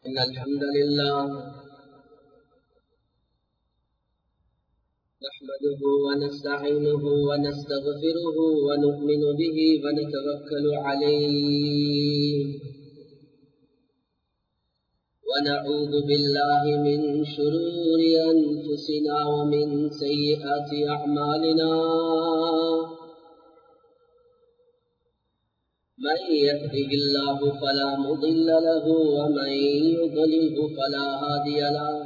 إن الحمد لله نحمده ونستعينه ونستغفره ونؤمن به ونتوكل عليه ونعوذ بالله من شرور أنفسنا ومن سيئات أعمالنا من يهده الله فلا مضل له ومن يضلله فلا هادي له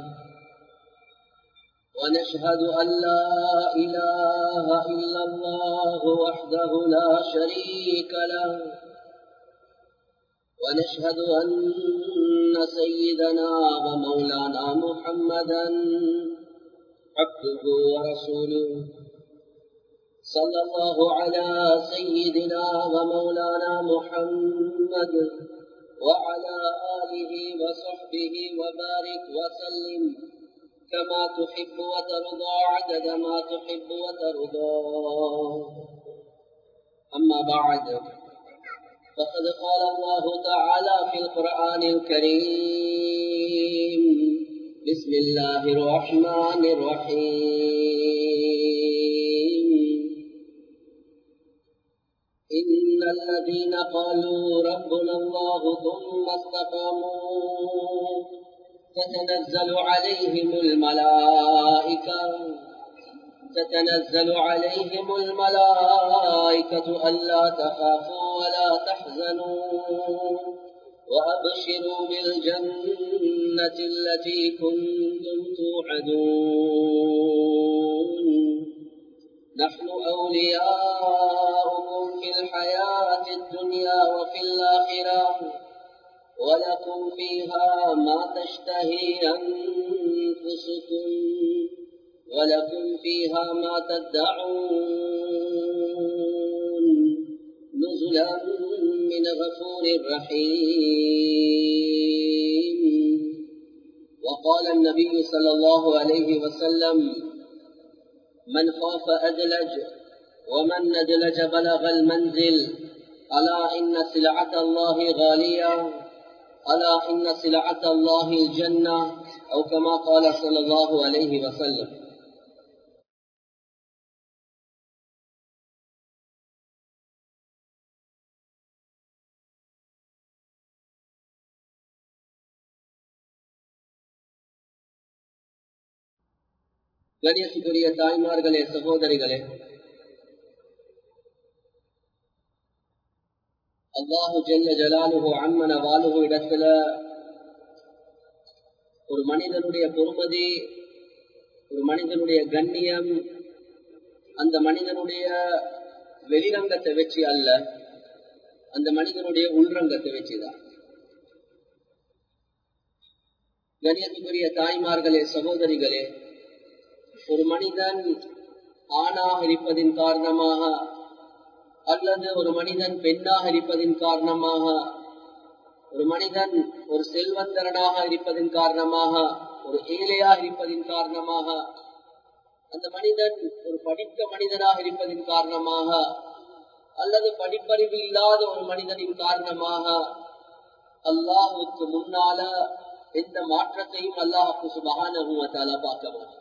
ونشهد أن لا إله إلا الله وحده لا شريك له ونشهد أن سيدنا ومولانا محمدا عبده ورسوله صلى الله على سيدنا ومولانا محمد وعلى آله وصحبه وبارك وسلم كما تحب وترضى عدد ما تحب وترضى أما بعد فقد قال الله تعالى في القرآن الكريم بسم الله الرحمن الرحيم إن الذين قالوا ربنا الله ثم استقاموا تتنزل عليهم الملائكة تتنزل عليهم الملائكة ألا تخافوا ولا تحزنوا وأبشروا بالجنة التي كنتم توعدون نحن أولياؤكم في الحياة الدنيا وفي الآخرة ولكم فيها ما تشتهي أنفسكم ولكم فيها ما تدعون نزلا من غفور رحيم وقال النبي صلى الله عليه وسلم من خاف أدلج ومن ندلج بلغ المنزل ألا إن سلعة الله غالية ألا إن سلعة الله الجنة أو كما قال صلى الله عليه وسلم கணேசுக்குரிய தாய்மார்களே சகோதரிகளே அல்லாஹு ஜெல்ல ஜலாலுஹு அம்மன வாலுகு இடத்துல ஒரு மனிதனுடைய பொறுமதி ஒரு மனிதனுடைய கண்ணியம் அந்த மனிதனுடைய வெளிரங்கத்தை வச்சு அல்ல அந்த மனிதனுடைய உள்ரங்கத்தை வச்சுதான் கணியத்துக்குரிய தாய்மார்களே சகோதரிகளே ஒரு மனிதன் ஆணாக இருப்பதின் காரணமாக அல்லது ஒரு மனிதன் பெண்ணாக இருப்பதின் காரணமாக ஒரு மனிதன் ஒரு செல்வந்தரனாக இருப்பதின் காரணமாக ஒரு ஏழையாக இருப்பதின் காரணமாக அந்த மனிதன் ஒரு படித்த மனிதனாக இருப்பதின் காரணமாக அல்லது படிப்பறிவு இல்லாத ஒரு மனிதனின் காரணமாக அல்லாஹுக்கு முன்னால எந்த மாற்றத்தையும் அல்லாஹுக்கு சுபகான பார்க்க மாட்டான்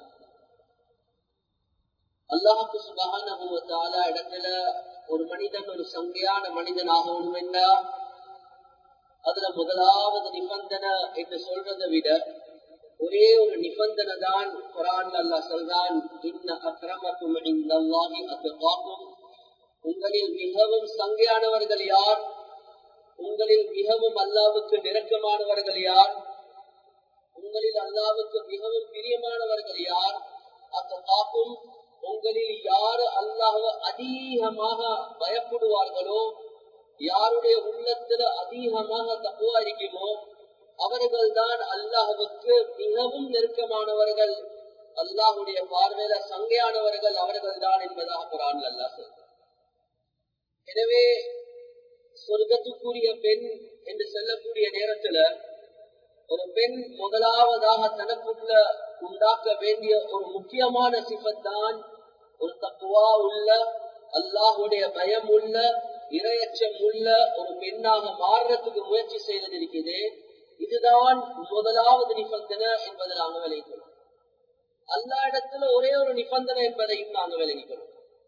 அல்லாஹுக்கு சுபகான இடத்துல ஒரு மனிதன் ஒரு சங்கையான மனிதன் ஆகணும் என்றா அதுல முதலாவது நிபந்தனை என்று சொல்றதை விட ஒரே ஒரு நிபந்தனை தான் குரான் அல்லா சொல்றான் இன்ன அக்கிரமக்கும் அத்துவாக்கும் உங்களில் மிகவும் சங்கையானவர்கள் யார் உங்களில் மிகவும் அல்லாவுக்கு நெருக்கமானவர்கள் யார் உங்களில் அல்லாவுக்கு மிகவும் பிரியமானவர்கள் யார் அத்துவாக்கும் உங்களில் யாரு அல்லாஹ அதிகமாக பயப்படுவார்களோ யாருடைய உள்ளத்துல அதிகமாக தப்புவா இருக்குமோ அவர்கள் தான் அல்லாஹுக்கு மிகவும் நெருக்கமானவர்கள் அல்லாஹுடைய பார்வையில சங்கையானவர்கள் அவர்கள் தான் என்பதாக குரான் அல்லாஹ் சொல்ற எனவே சொர்க்கத்துக்குரிய பெண் என்று சொல்லக்கூடிய நேரத்துல ஒரு பெண் முதலாவதாக தனக்குள்ள உண்டாக்க வேண்டிய ஒரு முக்கியமான சிபத் தான் ஒரு தக்குவா உள்ள அல்லாஹுடைய பயம் உள்ள இரையச்சம் உள்ள ஒரு பெண்ணாக மாறுறதுக்கு முயற்சி செய்வது இருக்குது இதுதான் முதலாவது நிபந்தனை என்பதை நாங்கள் விளைவிக்கிறோம் அல்லா இடத்துல ஒரே ஒரு நிபந்தனை என்பதையும் நாங்கள் விளைவிக்கிறோம்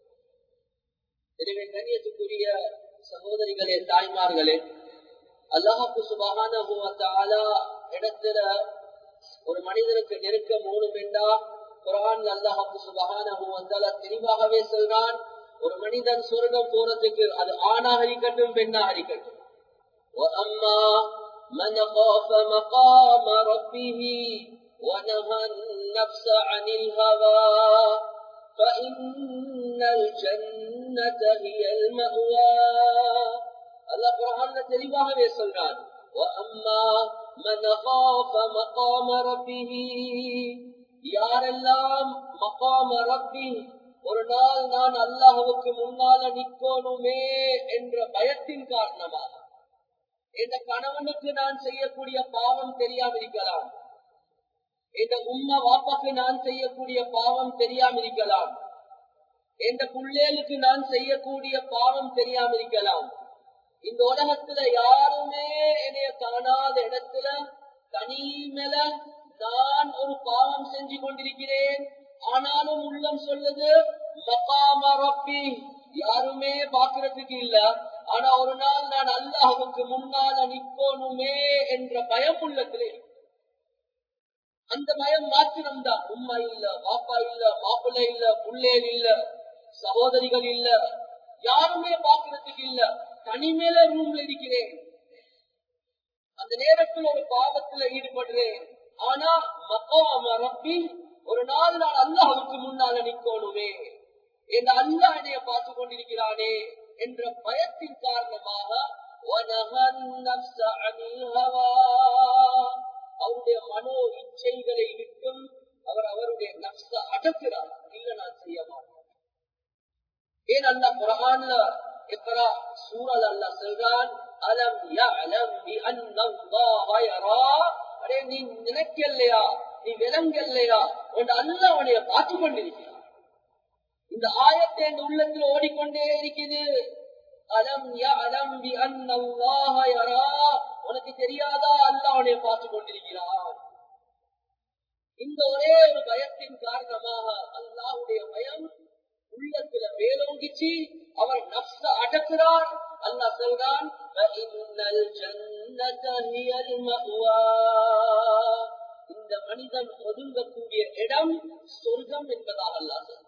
எனவே கண்ணியத்துக்குரிய சகோதரிகளே தாய்மார்களே அல்லாஹு சுபகான இடத்துல ஒரு மனிதனுக்கு நெருக்க மூணும் என்றா குரான் அல்லாஹு சுபகான தெளிவாகவே சொல்றான் ஒரு மனிதன் சொர்க்கம் போறதுக்கு அது ஆணாக இருக்கட்டும் பெண்ணாக இருக்கட்டும் وأما من خاف مقام ربه ونهى النفس عن الهوى فإن الجنة هي المأوى الله قرآن தெளிவாகவே சொல்றான் وأما من خاف مقام ربه யாரெல்லாம் மகாம ரப்பி ஒரு நாள் நான் அல்லாஹுக்கு முன்னால நிக்கணுமே என்ற பயத்தின் காரணமாக இந்த கணவனுக்கு நான் செய்யக்கூடிய பாவம் தெரியாம இருக்கலாம் இந்த உம்மா வாப்பாக்கு நான் செய்யக்கூடிய பாவம் தெரியாம இருக்கலாம் இந்த பிள்ளைகளுக்கு நான் செய்யக்கூடிய பாவம் தெரியாம இருக்கலாம் இந்த உலகத்துல யாருமே என்னைய காணாத இடத்துல தனிமேல நான் ஒரு பாவம் செஞ்சு கொண்டிருக்கிறேன் ஆனாலும் உள்ளம் சொல்லுது மகாம ரப்பி யாருமே பாக்குறதுக்கு இல்ல ஆனா ஒரு நாள் நான் அல்லாஹுக்கு முன்னால நிக்கணுமே என்ற பயம் உள்ளத்திலே அந்த பயம் மாத்திரம்தான் உம்மா இல்ல பாப்பா இல்ல மாப்பிள்ளை இல்ல புள்ளேல் இல்ல சகோதரிகள் இல்ல யாருமே பாக்குறதுக்கு இல்ல தனிமேல ரூம்ல இருக்கிறேன் அந்த நேரத்தில் ஒரு பாவத்துல ஈடுபடுறேன் ஆனா மக்காம ரப்பி ஒரு நாள் நான் அல்லாஹுக்கு முன்னால நிக்கணுமே என் அல்லா என்னைய பார்த்து கொண்டிருக்கிறானே என்ற பயத்தின் காரணமாக அவருடைய மனோ இச்சைகளை விட்டும் அவர் அவருடைய நப்ச அடக்கிறார் இல்ல நான் செய்ய மாட்டேன் ஏன் அல்ல குரான்ல எத்தரா சூழல் அல்ல சொல்றான் அலம் யஅலம் பி அன்னல்லாஹ யரா அடே நீ நினைக்கலையா நீ விளங்கலையா உன் அல்ல அவனைய பார்த்து கொண்டிருக்கிறான் இந்த ஆயத்தை என் உள்ளத்தில் ஓடிக்கொண்டே இருக்குது அலம் யஅலம் பி அன்னல்லாஹ யரா உனக்கு தெரியாதா அல்லாஹ் அவனை பார்த்து கொண்டிருக்கிறான் இந்த ஒரே ஒரு பயத்தின் காரணமாக அல்லாஹுடைய பயம் உள்ளத்துல மேலோங்கிச்சு அவர் நப்ச அடக்குறார் அல்லாஹ் சொல்றான் இந்த மனிதன் ஒதுங்கக்கூடிய இடம் சொர்க்கம் என்பதாக அல்லாஹ் சொல்றான்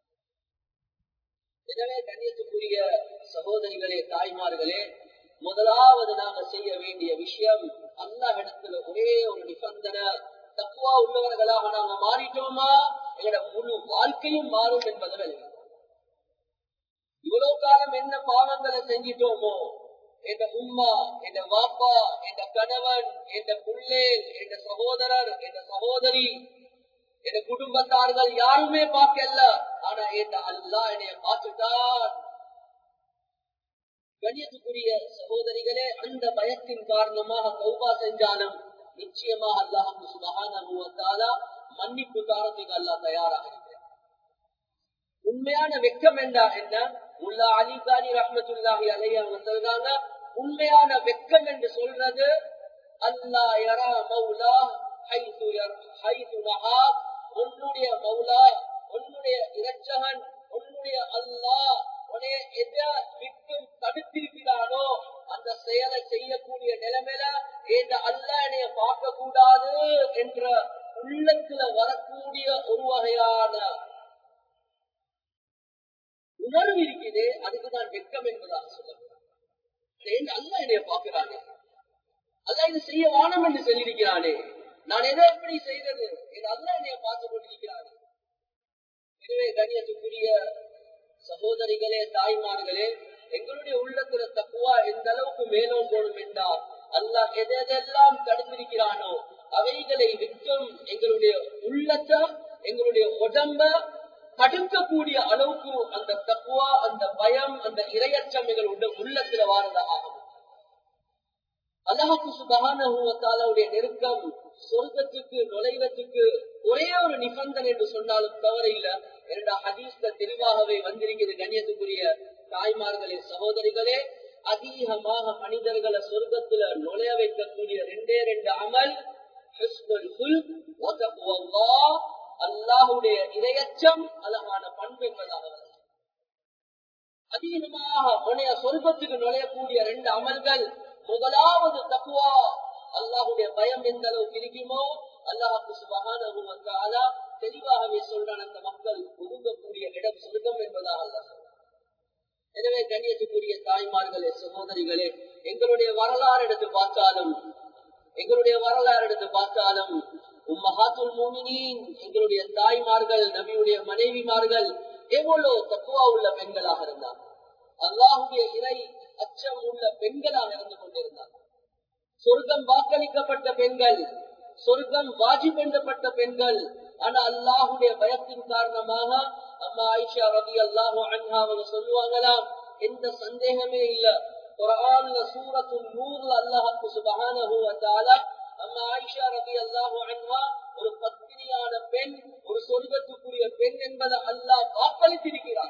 எனவே கண்ணியத்துக்குரிய சகோதரிகளே தாய்மார்களே முதலாவது நாங்க செய்ய வேண்டிய விஷயம் அந்த இடத்துல ஒரே ஒரு நிபந்தனை தக்குவா உள்ளவர்களாக நாங்க மாறிட்டோமா எங்களோட முழு வாழ்க்கையும் மாறும் என்பதை விளங்க இவ்வளவு காலம் என்ன பாவங்களை செஞ்சிட்டோமோ என் உம்மா என் வாப்பா என் கணவன் என் புள்ளேல் என் சகோதரர் என் சகோதரி என் குடும்பத்தார்கள் யாருமே பார்க்கல ஆனா என் அல்லா என்னைய பார்த்துட்டான் கண்ணியத்துக்குரிய சகோதரிகளே அந்த பயத்தின் காரணமாக கௌபா செஞ்சாலும் நிச்சயமாக அல்லாஹு சுபகான மன்னிப்பு தாரத்துக்கு அல்லாஹ் தயாராக இருக்கிறேன் உண்மையான வெக்கம் என்றா என்ன உள்ள அலிகாரி ரஹமத்துல்லாஹி அலைய அவங்க சொல்றாங்க உண்மையான வெக்கம் என்று சொல்றது அல்லா யரா மௌலா ஹைது ஹைது நஹா உன்னுடைய மௌலா உன்னுடைய இரட்சகன் உன்னுடைய அல்லாஹ் உன்னைய எதை விட்டும் தடுத்திருக்கிறானோ அந்த செயலை செய்யக்கூடிய நிலைமையில இந்த அல்ல என்னைய பார்க்க கூடாது என்ற உள்ளத்துல வரக்கூடிய ஒரு வகையான உணர்வு இருக்குது அதுக்குதான் வெட்கம் என்பதாக சொல்லப்படுறான் அல்ல என்னைய பார்க்கிறானே அல்ல இது செய்ய வானம் என்று சொல்லியிருக்கிறானே நான் எதை எப்படி செய்தது என் அல்ல என்னைய பார்த்து கொண்டிருக்கிறானே எனவே கண்ணியத்துக்குரிய சகோதரிகளே தாய்மார்களே எங்களுடைய உள்ளத்துல தக்குவா எந்த அளவுக்கு மேலும் போடும் என்றால் அல்லாஹ் எதெல்லாம் தடுத்திருக்கிறானோ அவைகளை விட்டும் எங்களுடைய உள்ளத்தை எங்களுடைய உடம்ப தடுக்கக்கூடிய அளவுக்கு அந்த தக்குவா அந்த பயம் அந்த இரையச்சம் எங்களுடைய உள்ளத்துல வாரத ஆகும் அல்லாஹு சுபகானுடைய நெருக்கம் சொர்க்கத்துக்கு நுழைவதற்கு ஒரே ஒரு நிபந்தனை என்று சொன்னாலும் தவறில்லை இரண்டா ஹதீஸ்ல தெளிவாகவே வந்திருக்கிறது கண்ணியத்துக்குரிய தாய்மார்களே சகோதரிகளே அதிகமாக மனிதர்களை சொர்க்கத்துல நுழைய வைக்கக்கூடிய ரெண்டே ரெண்டு அமல் அல்லாஹுடைய இரையச்சம் அழகான பண்பு என்பதாக அதிகமாக முனைய சொர்க்கத்துக்கு நுழையக்கூடிய ரெண்டு அமல்கள் முதலாவது தக்குவா அல்லாஹுடைய பயம் எந்த அளவுக்கு இருக்குமோ அல்லாஹுக்கு சுபகான தெளிவாகவே சொல்றான் அந்த மக்கள் ஒதுங்கக்கூடிய இடம் சொர்க்கம் என்பதாக அல்ல எனவே கண்ணியத்துக்குரிய தாய்மார்களே சகோதரிகளே எங்களுடைய வரலாறு எடுத்து பார்த்தாலும் எங்களுடைய வரலாறு எடுத்து பார்த்தாலும் உம்மஹாத்துல் மோமினின் எங்களுடைய தாய்மார்கள் நபியுடைய மனைவிமார்கள் எவ்வளவு தத்துவா உள்ள பெண்களாக இருந்தார் அல்லாஹுடைய இறை அச்சம் உள்ள பெண்களாக இருந்து கொண்டிருந்தார் சொர்க்கம் வாக்களிக்கப்பட்ட பெண்கள் சொர்க்கம் வாஜிபெண்டப்பட்ட பெண்கள் ஆனா அல்லாஹுடைய பயத்தின் காரணமாக அம்மா ஆயிஷா ரவி அல்லாஹு அன்ஹா அவங்க சொல்லுவாங்களாம் எந்த சந்தேகமே இல்ல குரான்ல சூரத்து நூறுல அல்லாஹு சுபஹானஹு வ தஆலா அம்மா ஆயிஷா ரவி அல்லாஹு அன்ஹா ஒரு பத்தினியான பெண் ஒரு சொர்க்கத்துக்குரிய பெண் என்பதை அல்லாஹ் வாக்களித்திருக்கிறார்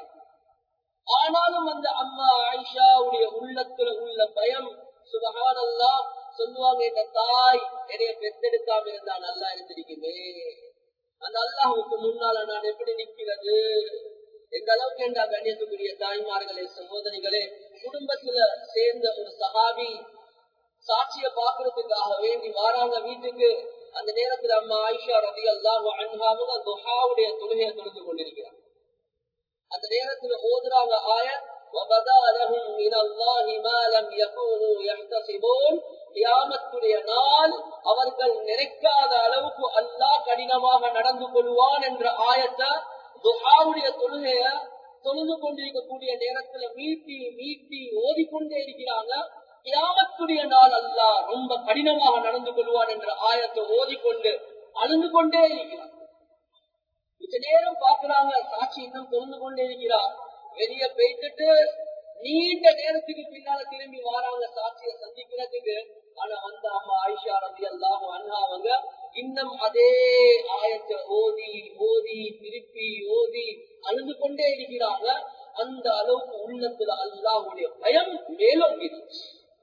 ஆனாலும் அந்த அம்மா ஆயிஷாவுடைய உள்ளத்துல உள்ள பயம் சுபஹான் அல்லாஹ் சொல்லுவாங்க எங்க தாய் என்னைய பெத்தெடுக்காம இருந்தா நல்லா இருந்திருக்குமே அந்த அல்லாஹுக்கு முன்னால நான் எப்படி நிக்கிறது எந்த அளவுக்கு என்றா கண்ணியத்துக்குரிய தாய்மார்களே சகோதரிகளே குடும்பத்துல சேர்ந்த ஒரு சகாபி சாட்சிய பாக்குறதுக்காக வேண்டி வாராங்க வீட்டுக்கு அந்த நேரத்துல அம்மா ஆயிஷா ரவி அல்லாஹு அன்ஹாவும் துஹாவுடைய தொழுகையை தொழுது கொண்டிருக்கிறார் அந்த நேரத்துல ஓதுறாங்க ஆயத் وَبَدَا لَهُم مِّنَ اللَّهِ مَا لَمْ يَكُونُوا يَحْتَسِبُونَ கியாமத்துடைய நாள் அவர்கள் நினைக்காத அளவுக்கு அல்லாஹ் கடினமாக நடந்து கொள்வான் என்ற ஆயத்தை துஹாவுடைய தொழுகைய தொழுது கொண்டிருக்கக்கூடிய நேரத்துல மீட்டி மீட்டி ஓதிக்கொண்டே இருக்கிறாங்க கியாமத்துடைய நாள் அல்லாஹ் ரொம்ப கடினமாக நடந்து கொள்வான் என்ற ஆயத்தை ஓதிக்கொண்டு அழுந்து கொண்டே இருக்கிறார் கொஞ்ச நேரம் பாக்குறாங்க சாட்சி இன்னும் தொழுந்து கொண்டே இருக்கிறார் வெளிய போய்த்துட்டு நீண்ட நேரத்துக்கு பின்னால திரும்பி வராங்க சாட்சியை சந்திக்கிறதுக்கு ஆனா வந்த அம்மா ஆயிஷா ரவி அல்லாஹ் அண்ணா அவங்க இன்னும் அதே ஆயத்தை ஓதி ஓதி திருப்பி ஓதி அழுது கொண்டே இருக்கிறாங்க அந்த அளவுக்கு உள்ளத்துல அல்லாஹுடைய பயம் மேலோங்கிடுச்சு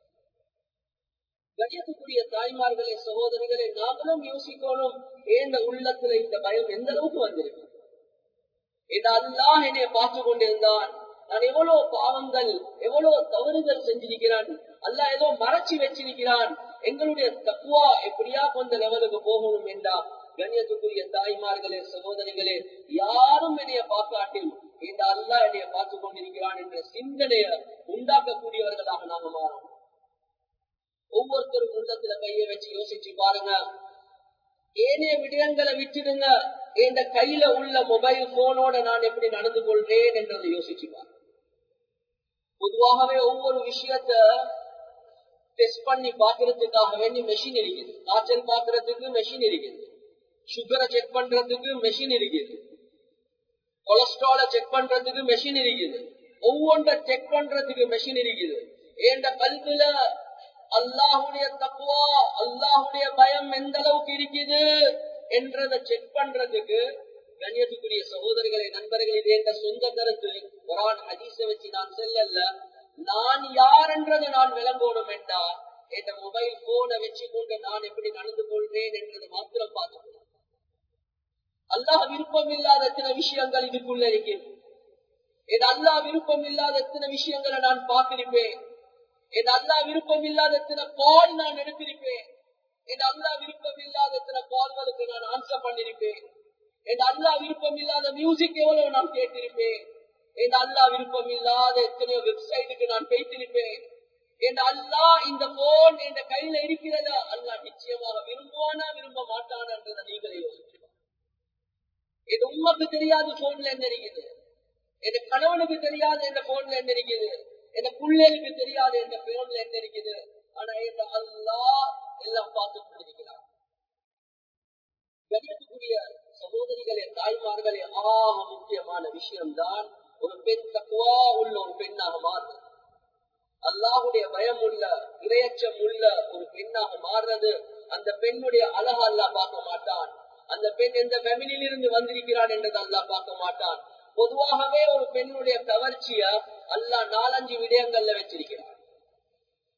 கணியத்துக்குரிய தாய்மார்களே சகோதரிகளே நாங்களும் யோசிக்கணும் ஏந்த உள்ளத்துல இந்த பயம் எந்த அளவுக்கு வந்திருக்கு இந்த அல்லாஹ் என்னைய பார்த்து கொண்டிருந்தான் நான் எவ்வளவு பாவங்கள் எவ்வளவு தவறுகள் செஞ்சிருக்கிறான் அல்லாஹ் ஏதோ மறைச்சி வச்சிருக்கிறான் எங்களுடைய தக்குவா எப்படியா கொஞ்ச லெவலுக்கு போகணும் என்றா கண்ணியத்துக்குரிய தாய்மார்களே சகோதரிகளே யாரும் என்னைய பார்க்காட்டில் இந்த அல்லாஹ் என்னைய பார்த்து கொண்டிருக்கிறான் என்ற சிந்தனைய உண்டாக்கக்கூடியவர்களாக நாம மாறோம் ஒவ்வொருத்தரும் உள்ளத்துல கையை வச்சு யோசிச்சு பாருங்க ஏனைய விடயங்களை விட்டுடுங்க இந்த கையில உள்ள மொபைல் போனோட நான் எப்படி நடந்து கொள்றேன் என்றதை யோசிச்சு பாருங்க பொதுவாகவே ஒவ்வொரு விஷயத்த டெஸ்ட் பண்ணி பாக்குறதுக்காக வேண்டி மெஷின் இருக்குது காய்ச்சல் பாக்குறதுக்கு மெஷின் இருக்குது சுகரை செக் பண்றதுக்கு மெஷின் இருக்குது கொலஸ்ட்ரால செக் பண்றதுக்கு மெஷின் இருக்குது ஒவ்வொன்றை செக் பண்றதுக்கு மெஷின் இருக்குது ஏண்ட கல்வில அல்லாஹுடைய தக்குவா அல்லாஹுடைய பயம் எந்த அளவுக்கு இருக்குது என்றதை செக் பண்றதுக்கு கண்ணியத்துக்குரிய சகோதரர்களை நண்பர்கள் இது என்ற சொந்த கருத்து குரான் ஹதீஸ வச்சு நான் செல்லல நான் யார் என்றதை நான் விளங்கணும் என்றா என் மொபைல் போனை வச்சு கொண்டு நான் எப்படி நடந்து கொள்வேன் என்றது மாத்திரம் பார்க்க அல்லாஹ் விருப்பம் இல்லாத எத்தனை விஷயங்கள் இதுக்குள்ள இருக்கிறது என் அல்லாஹ் விருப்பம் இல்லாத எத்தனை விஷயங்களை நான் பார்த்திருப்பேன் என் அல்லா விருப்பம் இல்லாத எத்தனை கால் நான் எடுத்திருப்பேன் என் அல்லா விருப்பம் இல்லாத எத்தனை கால்களுக்கு நான் ஆன்சர் பண்ணிருப்பேன் என் அல்லா விருப்பம் இல்லாத மியூசிக் எவ்வளவு நான் கேட்டிருப்பேன் என் அல்லா விருப்பம் இல்லாத எத்தனையோ வெப்சைட்டுக்கு நான் பேசிருப்பேன் என் அல்லா இந்த போன் என் கையில இருக்கிறதா அல்லா நிச்சயமாக விரும்புவானா விரும்ப மாட்டானன்றதை நீங்களே யோசிச்சுக்கணும் என் உண்மைக்கு தெரியாது போன்ல என்ன இருக்குது என் கணவனுக்கு தெரியாது எந்த போன்ல என்ன இருக்குது என் பிள்ளைகளுக்கு தெரியாது என்ற பேர்ல என்ன இருக்குது ஆனா இந்த அல்லா எல்லாம் பார்த்து கொண்டிருக்கிறார் கணியத்துக்குரிய சகோதரிகளே தாய்மார்களே ஆக முக்கியமான விஷயம்தான் ஒரு பெண் தக்குவா உள்ள ஒரு பெண்ணாக மாறுறது அல்லாஹுடைய பயம் உள்ள இரையச்சம் உள்ள ஒரு பெண்ணாக மாறுறது அந்த பெண்ணுடைய அழக அல்லா பார்க்க மாட்டான் அந்த பெண் எந்த ஃபேமிலியில் இருந்து வந்திருக்கிறான் என்றது அல்லா பார்க்க மாட்டான் பொதுவாகவே ஒரு பெண்ணுடைய கவர்ச்சிய அல்லா நாலஞ்சு விடயங்கள்ல வச்சிருக்கிறார்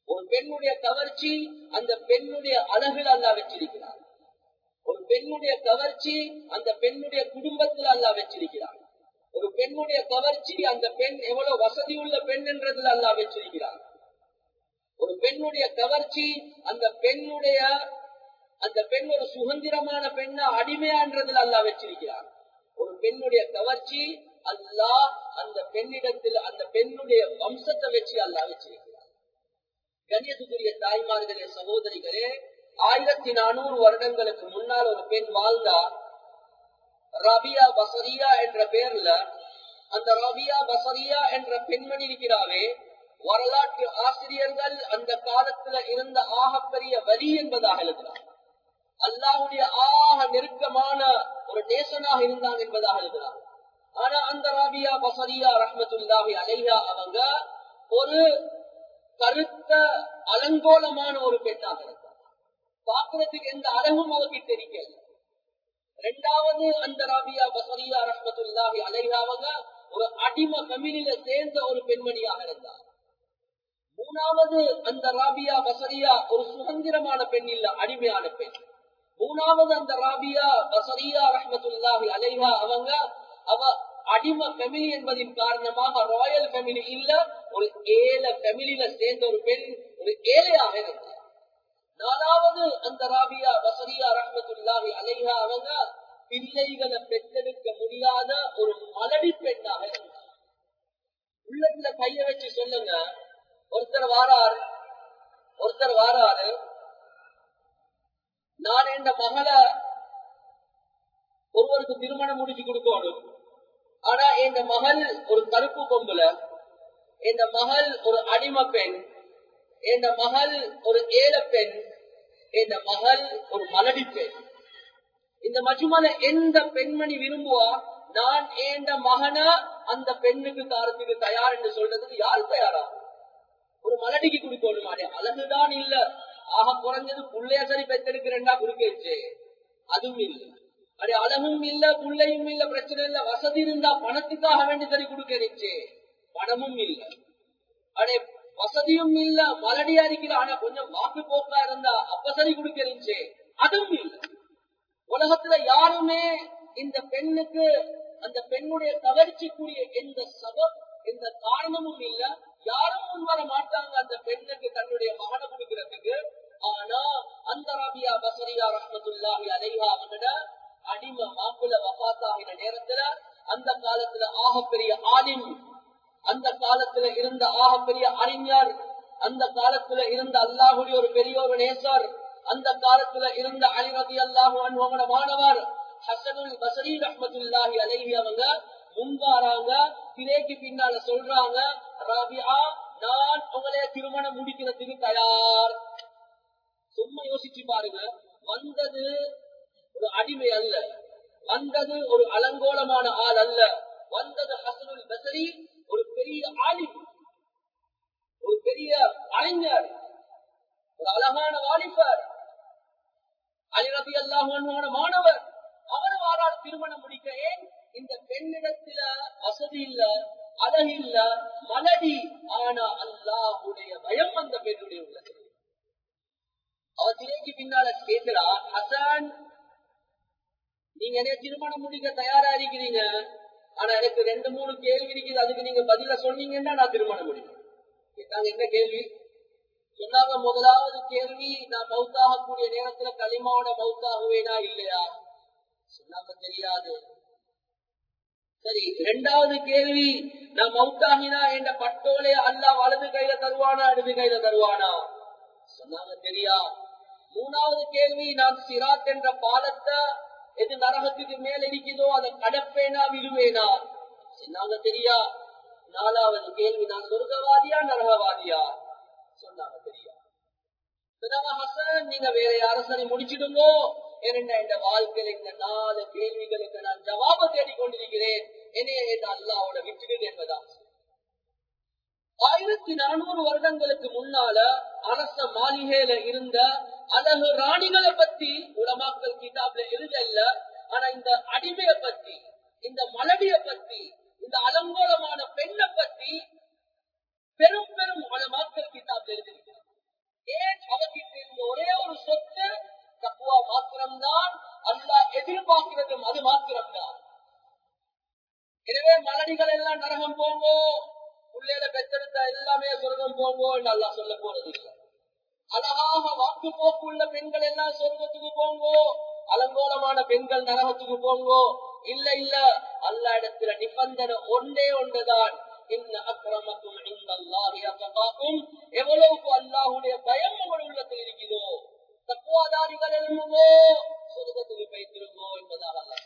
ஒரு பெண்ணுடைய கவர்ச்சி அந்த பெண்ணுடைய அழகில் அல்லா வச்சிருக்கிறார் ஒரு பெண்ணுடைய கவர்ச்சி அந்த பெண்ணுடைய குடும்பத்தில் அல்லா வச்சிருக்கிறார் ஒரு பெண்ணுடைய கவர்ச்சி அந்த பெண் எவ்வளவு வசதி உள்ள பெண் என்றதில் அல்லா வச்சிருக்கிறார் ஒரு பெண்ணுடைய கவர்ச்சி அந்த பெண்ணுடைய அந்த பெண் ஒரு சுதந்திரமான பெண்ணா அடிமையான்றதில் அல்லா வச்சிருக்கிறார் ஒரு பெண்ணுடைய கவர்ச்சி அல்லாஹ் அந்த பெண்ணிடத்தில் அந்த பெண்ணுடைய வம்சத்தை வச்சு அல்லா வச்சிருக்கிறார் கண்ணியத்துக்குரிய தாய்மார்களே சகோதரிகளே ஆயிரத்தி நானூறு வருடங்களுக்கு முன்னால் ஒரு பெண் வாழ்ந்தா ரபியா பசரியா என்ற பெயர்ல அந்த ரபியா பசரியா என்ற பெண்மணி இருக்கிறாவே வரலாற்று ஆசிரியர்கள் அந்த காலத்துல இருந்த ஆகப்பெரிய வரி என்பதாக எழுதுகிறார் அல்லாவுடைய ஆக நெருக்கமான ஒரு நேசனாக இருந்தான் என்பதாக எழுதுகிறார் ஆனா அந்த ராபியா பசரியா ரஹமத்துல்லாஹி அலைஹா அவங்க ஒரு கருத்த அலங்கோலமான ஒரு பெண்ணாக இருந்தார் பார்க்கறதுக்கு எந்த அழகும் அவருக்கு தெரியல ரெண்டாவது அந்த ராபியா பசரியா ரஹமத்துல்லாஹி அலைஹா அவங்க ஒரு அடிம கமிலில சேர்ந்த ஒரு பெண்மணியாக இருந்தார் மூணாவது அந்த ராபியா பசரியா ஒரு சுதந்திரமான பெண் இல்ல அடிமையான பெண் மூணாவது அந்த ராபியா பசரியா ரஹமத்துல்லாஹி அலைஹா அவங்க அவ அடிம ஃபெமிலி என்பதின் காரணமாக ராயல் ஃபெமிலி இல்ல ஒரு ஏழ ஃபெமிலியில சேர்ந்த ஒரு பெண் ஒரு ஏழையாக இருந்தார் நாலாவது அந்த ராபியா பசரியா ரஹமத்துல்லாஹி அலைஹா அவங்க பிள்ளைகளை பெற்றெடுக்க முடியாத ஒரு மலடி பெண்ணாக இருந்தார் உள்ளத்துல கைய வச்சு சொல்லுங்க ஒருத்தர் வாராரு ஒருத்தர் வாராரு நான் என் மகளை ஒருவருக்கு திருமணம் முடிச்சு கொடுக்கணும் ஆனா என் மகள் ஒரு கருப்பு பொம்புல என் மகள் ஒரு அடிமை பெண் என் மகள் ஒரு ஏழ பெண் என் மகள் ஒரு மலடி பெண் இந்த மஜுமல எந்த பெண்மணி விரும்புவா நான் ஏண்ட மகனா அந்த பெண்ணுக்கு தாரத்துக்கு தயார் என்று சொல்றதுக்கு யார் தயாரா ஒரு மலடிக்கு கொடுக்கணும் அடே அழகுதான் இல்ல ஆக குறைஞ்சது புள்ளைய சரி பெத்தெடுக்கிறேன்டா குறுக்கேச்சு அதுவும் இல்ல அடே அழகும் இல்ல புள்ளையும் இல்ல பிரச்சனை இல்ல வசதி இருந்தா பணத்துக்காக வேண்டி சரி கொடுக்கறிச்சு பணமும் இல்ல அடே வசதியும் இல்ல மலடியா இருக்கிற ஆனா கொஞ்சம் வாக்கு போக்கா இருந்தா அப்ப சரி கொடுக்கறிச்சு அதுவும் இல்ல உலகத்துல யாருமே இந்த பெண்ணுக்கு அந்த பெண்ணுடைய கவர்ச்சிக்குரிய எந்த சபம் எந்த காரணமும் இல்ல யாரும் முன் வர மாட்டாங்க அந்த பெண்ணுக்கு தன்னுடைய மகனை கொடுக்கிறதுக்கு ஆனா அந்த ரபியா பசரியா ரஹமத்துல்லாஹி அலைஹா அவங்கட அடிமை மாப்பிள்ள வபாத்தாகின நேரத்துல அந்த காலத்துல ஆகப்பெரிய ஆலிம் அந்த காலத்துல இருந்த ஆகப்பெரிய அறிஞர் அந்த காலத்துல இருந்த அல்லாஹுடைய ஒரு பெரிய ஒரு நேசர் அந்த காலத்துல இருந்த அலிரதி அல்லாஹு அவங்களோட மாணவர் ஹசனுல் பசரி ரஹமத்துல்லாஹி அலைஹி அவங்க முன்வாராங்க திரைக்கு பின்னால சொல்றாங்க ராபியா நான் உங்களைய திருமணம் முடிக்கிறதுக்கு தயார் சும்மா யோசிச்சு பாருங்க வந்தது ஒரு அடிமை அல்ல வந்தது ஒரு அலங்கோலமான ஆள் அல்ல வந்தது ஹசனுல் பசரி ஒரு பெரிய ஆலிம் ஒரு பெரிய அறிஞர் ஒரு அழகான வாலிபர் அலிரதி அல்லாஹான மாணவர் அவர் வாரால் திருமணம் முடிக்க ஏன் இந்த பெண்ணிடத்துல வசதி இல்ல அழகு இல்ல மலடி ஆனா அல்லாஹுடைய பயம் அந்த பெண்ணுடைய உள்ளது அவர் திரைக்கு பின்னால கேட்கிறா ஹசன் நீங்க என்ன திருமணம் முடிக்க தயாரா இருக்கிறீங்க ஆனா எனக்கு ரெண்டு மூணு கேள்வி இருக்குது அதுக்கு நீங்க பதில சொன்னீங்கன்னா நான் திருமணம் முடிப்பேன் கேட்டாங்க என்ன கேள்வி சொன்னாங்க முதலாவது கேள்வி நான் மவுத்தாகக்கூடிய நேரத்துல களிமாவோட மவுத்தாகுவேனா இல்லையா சொன்னாங்க தெரியாது சரி இரண்டாவது கேள்வி நான் மவுத்தாகினா என்ற பட்டோலே அல்லா வலது கையில தருவானா இடது கையில தருவானா சொன்னாங்க தெரியா மூணாவது கேள்வி நான் சிராத் என்ற பாலத்தை எது நரகத்துக்கு மேல இருக்குதோ அதை கடப்பேனா விடுவேனா சொன்னாங்க தெரியா நாலாவது கேள்வி நான் சொர்க்கவாதியா நரகவாதியா சொன்னாங்க தெரியா சொன்னாங்க ஹசன் நீங்க வேற யார சரி முடிச்சிடுங்கோ என்ன இந்த வாழ்க்கையில் இந்த நாலு கேள்விகளுக்கு நான் ஜவாப தேடிக்கொண்டிருக்கிறேன் என்னைய இந்த அல்லாவோட விட்டுடு என்பதா ஆயிரத்தி நானூறு வருடங்களுக்கு முன்னால அரச மாளிகையில இருந்த அழகு ராணிகளை பத்தி உலமாக்கல் கிதாப்ல எழுதல ஆனா இந்த அடிமைய பத்தி இந்த மலடிய பத்தி இந்த அலங்கோலமான பெண்ணை பத்தி பெரும் பெரும் உலமாக்கல் கிதாப்ல எழுதியிருக்கிறார் தான் அல்லா எதிர்பார்க்கிறதும் அது மாத்திரம்தான் எனவே மலடிகள் எல்லாம் நரகம் போங்கோ உள்ளேல பெற்றெடுத்த எல்லாமே சொர்க்கம் போங்கோ என்று அல்லா சொல்ல போறது இல்லை அழகாக வாக்கு போக்கு உள்ள பெண்கள் எல்லாம் சொர்க்கத்துக்கு போங்கோ அலங்கோலமான பெண்கள் நரகத்துக்கு போங்கோ இல்ல இல்ல அல்லா இடத்துல நிபந்தனை ஒன்றே ஒன்றுதான் எவ்வளவுக்கு அல்லாஹுடைய பயம் உங்கள் உள்ளத்தில் இருக்கிறதோ தப்புவாதாரிகள் எழுமோ சொர்க்கத்துக்கு வைத்திருங்கோ என்பதாக அல்ல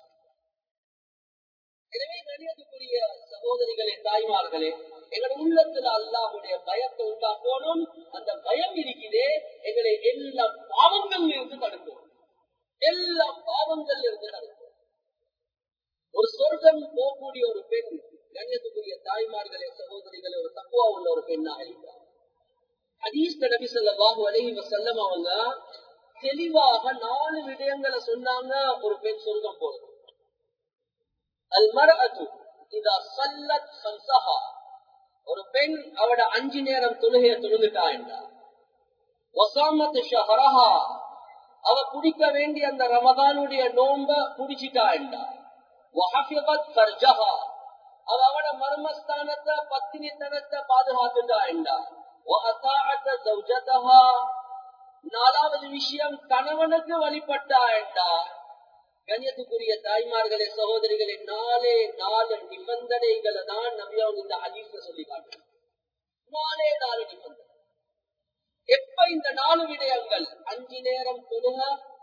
எனவே கணியத்துக்குரிய சகோதரிகளே தாய்மார்களே எங்கள் உள்ளத்துல அல்லாஹுடைய பயத்தை உண்டாக்கணும் அந்த பயம் இருக்குதே எங்களை எல்லா பாவங்கள் இருந்து தடுக்கும் எல்லா பாவங்கள் இருந்து தடுக்கும் ஒரு சொர்க்கம் போகக்கூடிய ஒரு பெண் கண்ணியத்துக்குரிய தாய்மார்களே சகோதரிகளே ஒரு தக்குவா உள்ள ஒரு பெண்ணாக இருக்கிறார் ஹதீஸ் நபி ஸல்லல்லாஹு அலைஹி வஸல்லம் அவங்க தெளிவாக நாலு விடயங்களை சொன்னாங்க ஒரு பெண் சொர்க்கம் போறது அல் மர்அத்து இதா சல்லத் ஹம்ஸஹா ஒரு பெண் அவட அஞ்சு நேரம் தொழுகைய தொழுதுட்டா என்றார் வசாமத் ஷஹரஹா அவ குடிக்க வேண்டிய அந்த ரமதானுடைய நோம்ப குடிச்சிட்டா என்றார் வஹஃபிகத் ஃபர்ஜஹா அவ அவட மர்மஸ்தானத்தை பத்தினித்தனத்தை பாதுகாத்துட்டா என்றார் வஅதாஅத் ஜௌஜதஹா நாலாவது விஷயம் கணவனுக்கு வழிபட்டா என்றார் கண்ணியத்துக்குரிய தாய்மார்களே சகோதரிகளே நாலே நாலு நிபந்தனைகளை தான் நம்பியவங்க இந்த ஹதீஸ்ல சொல்லி காட்டுறோம் நாலே நாலு நிபந்தனை எப்ப இந்த நாலு விடயங்கள் அஞ்சு நேரம் தொழுக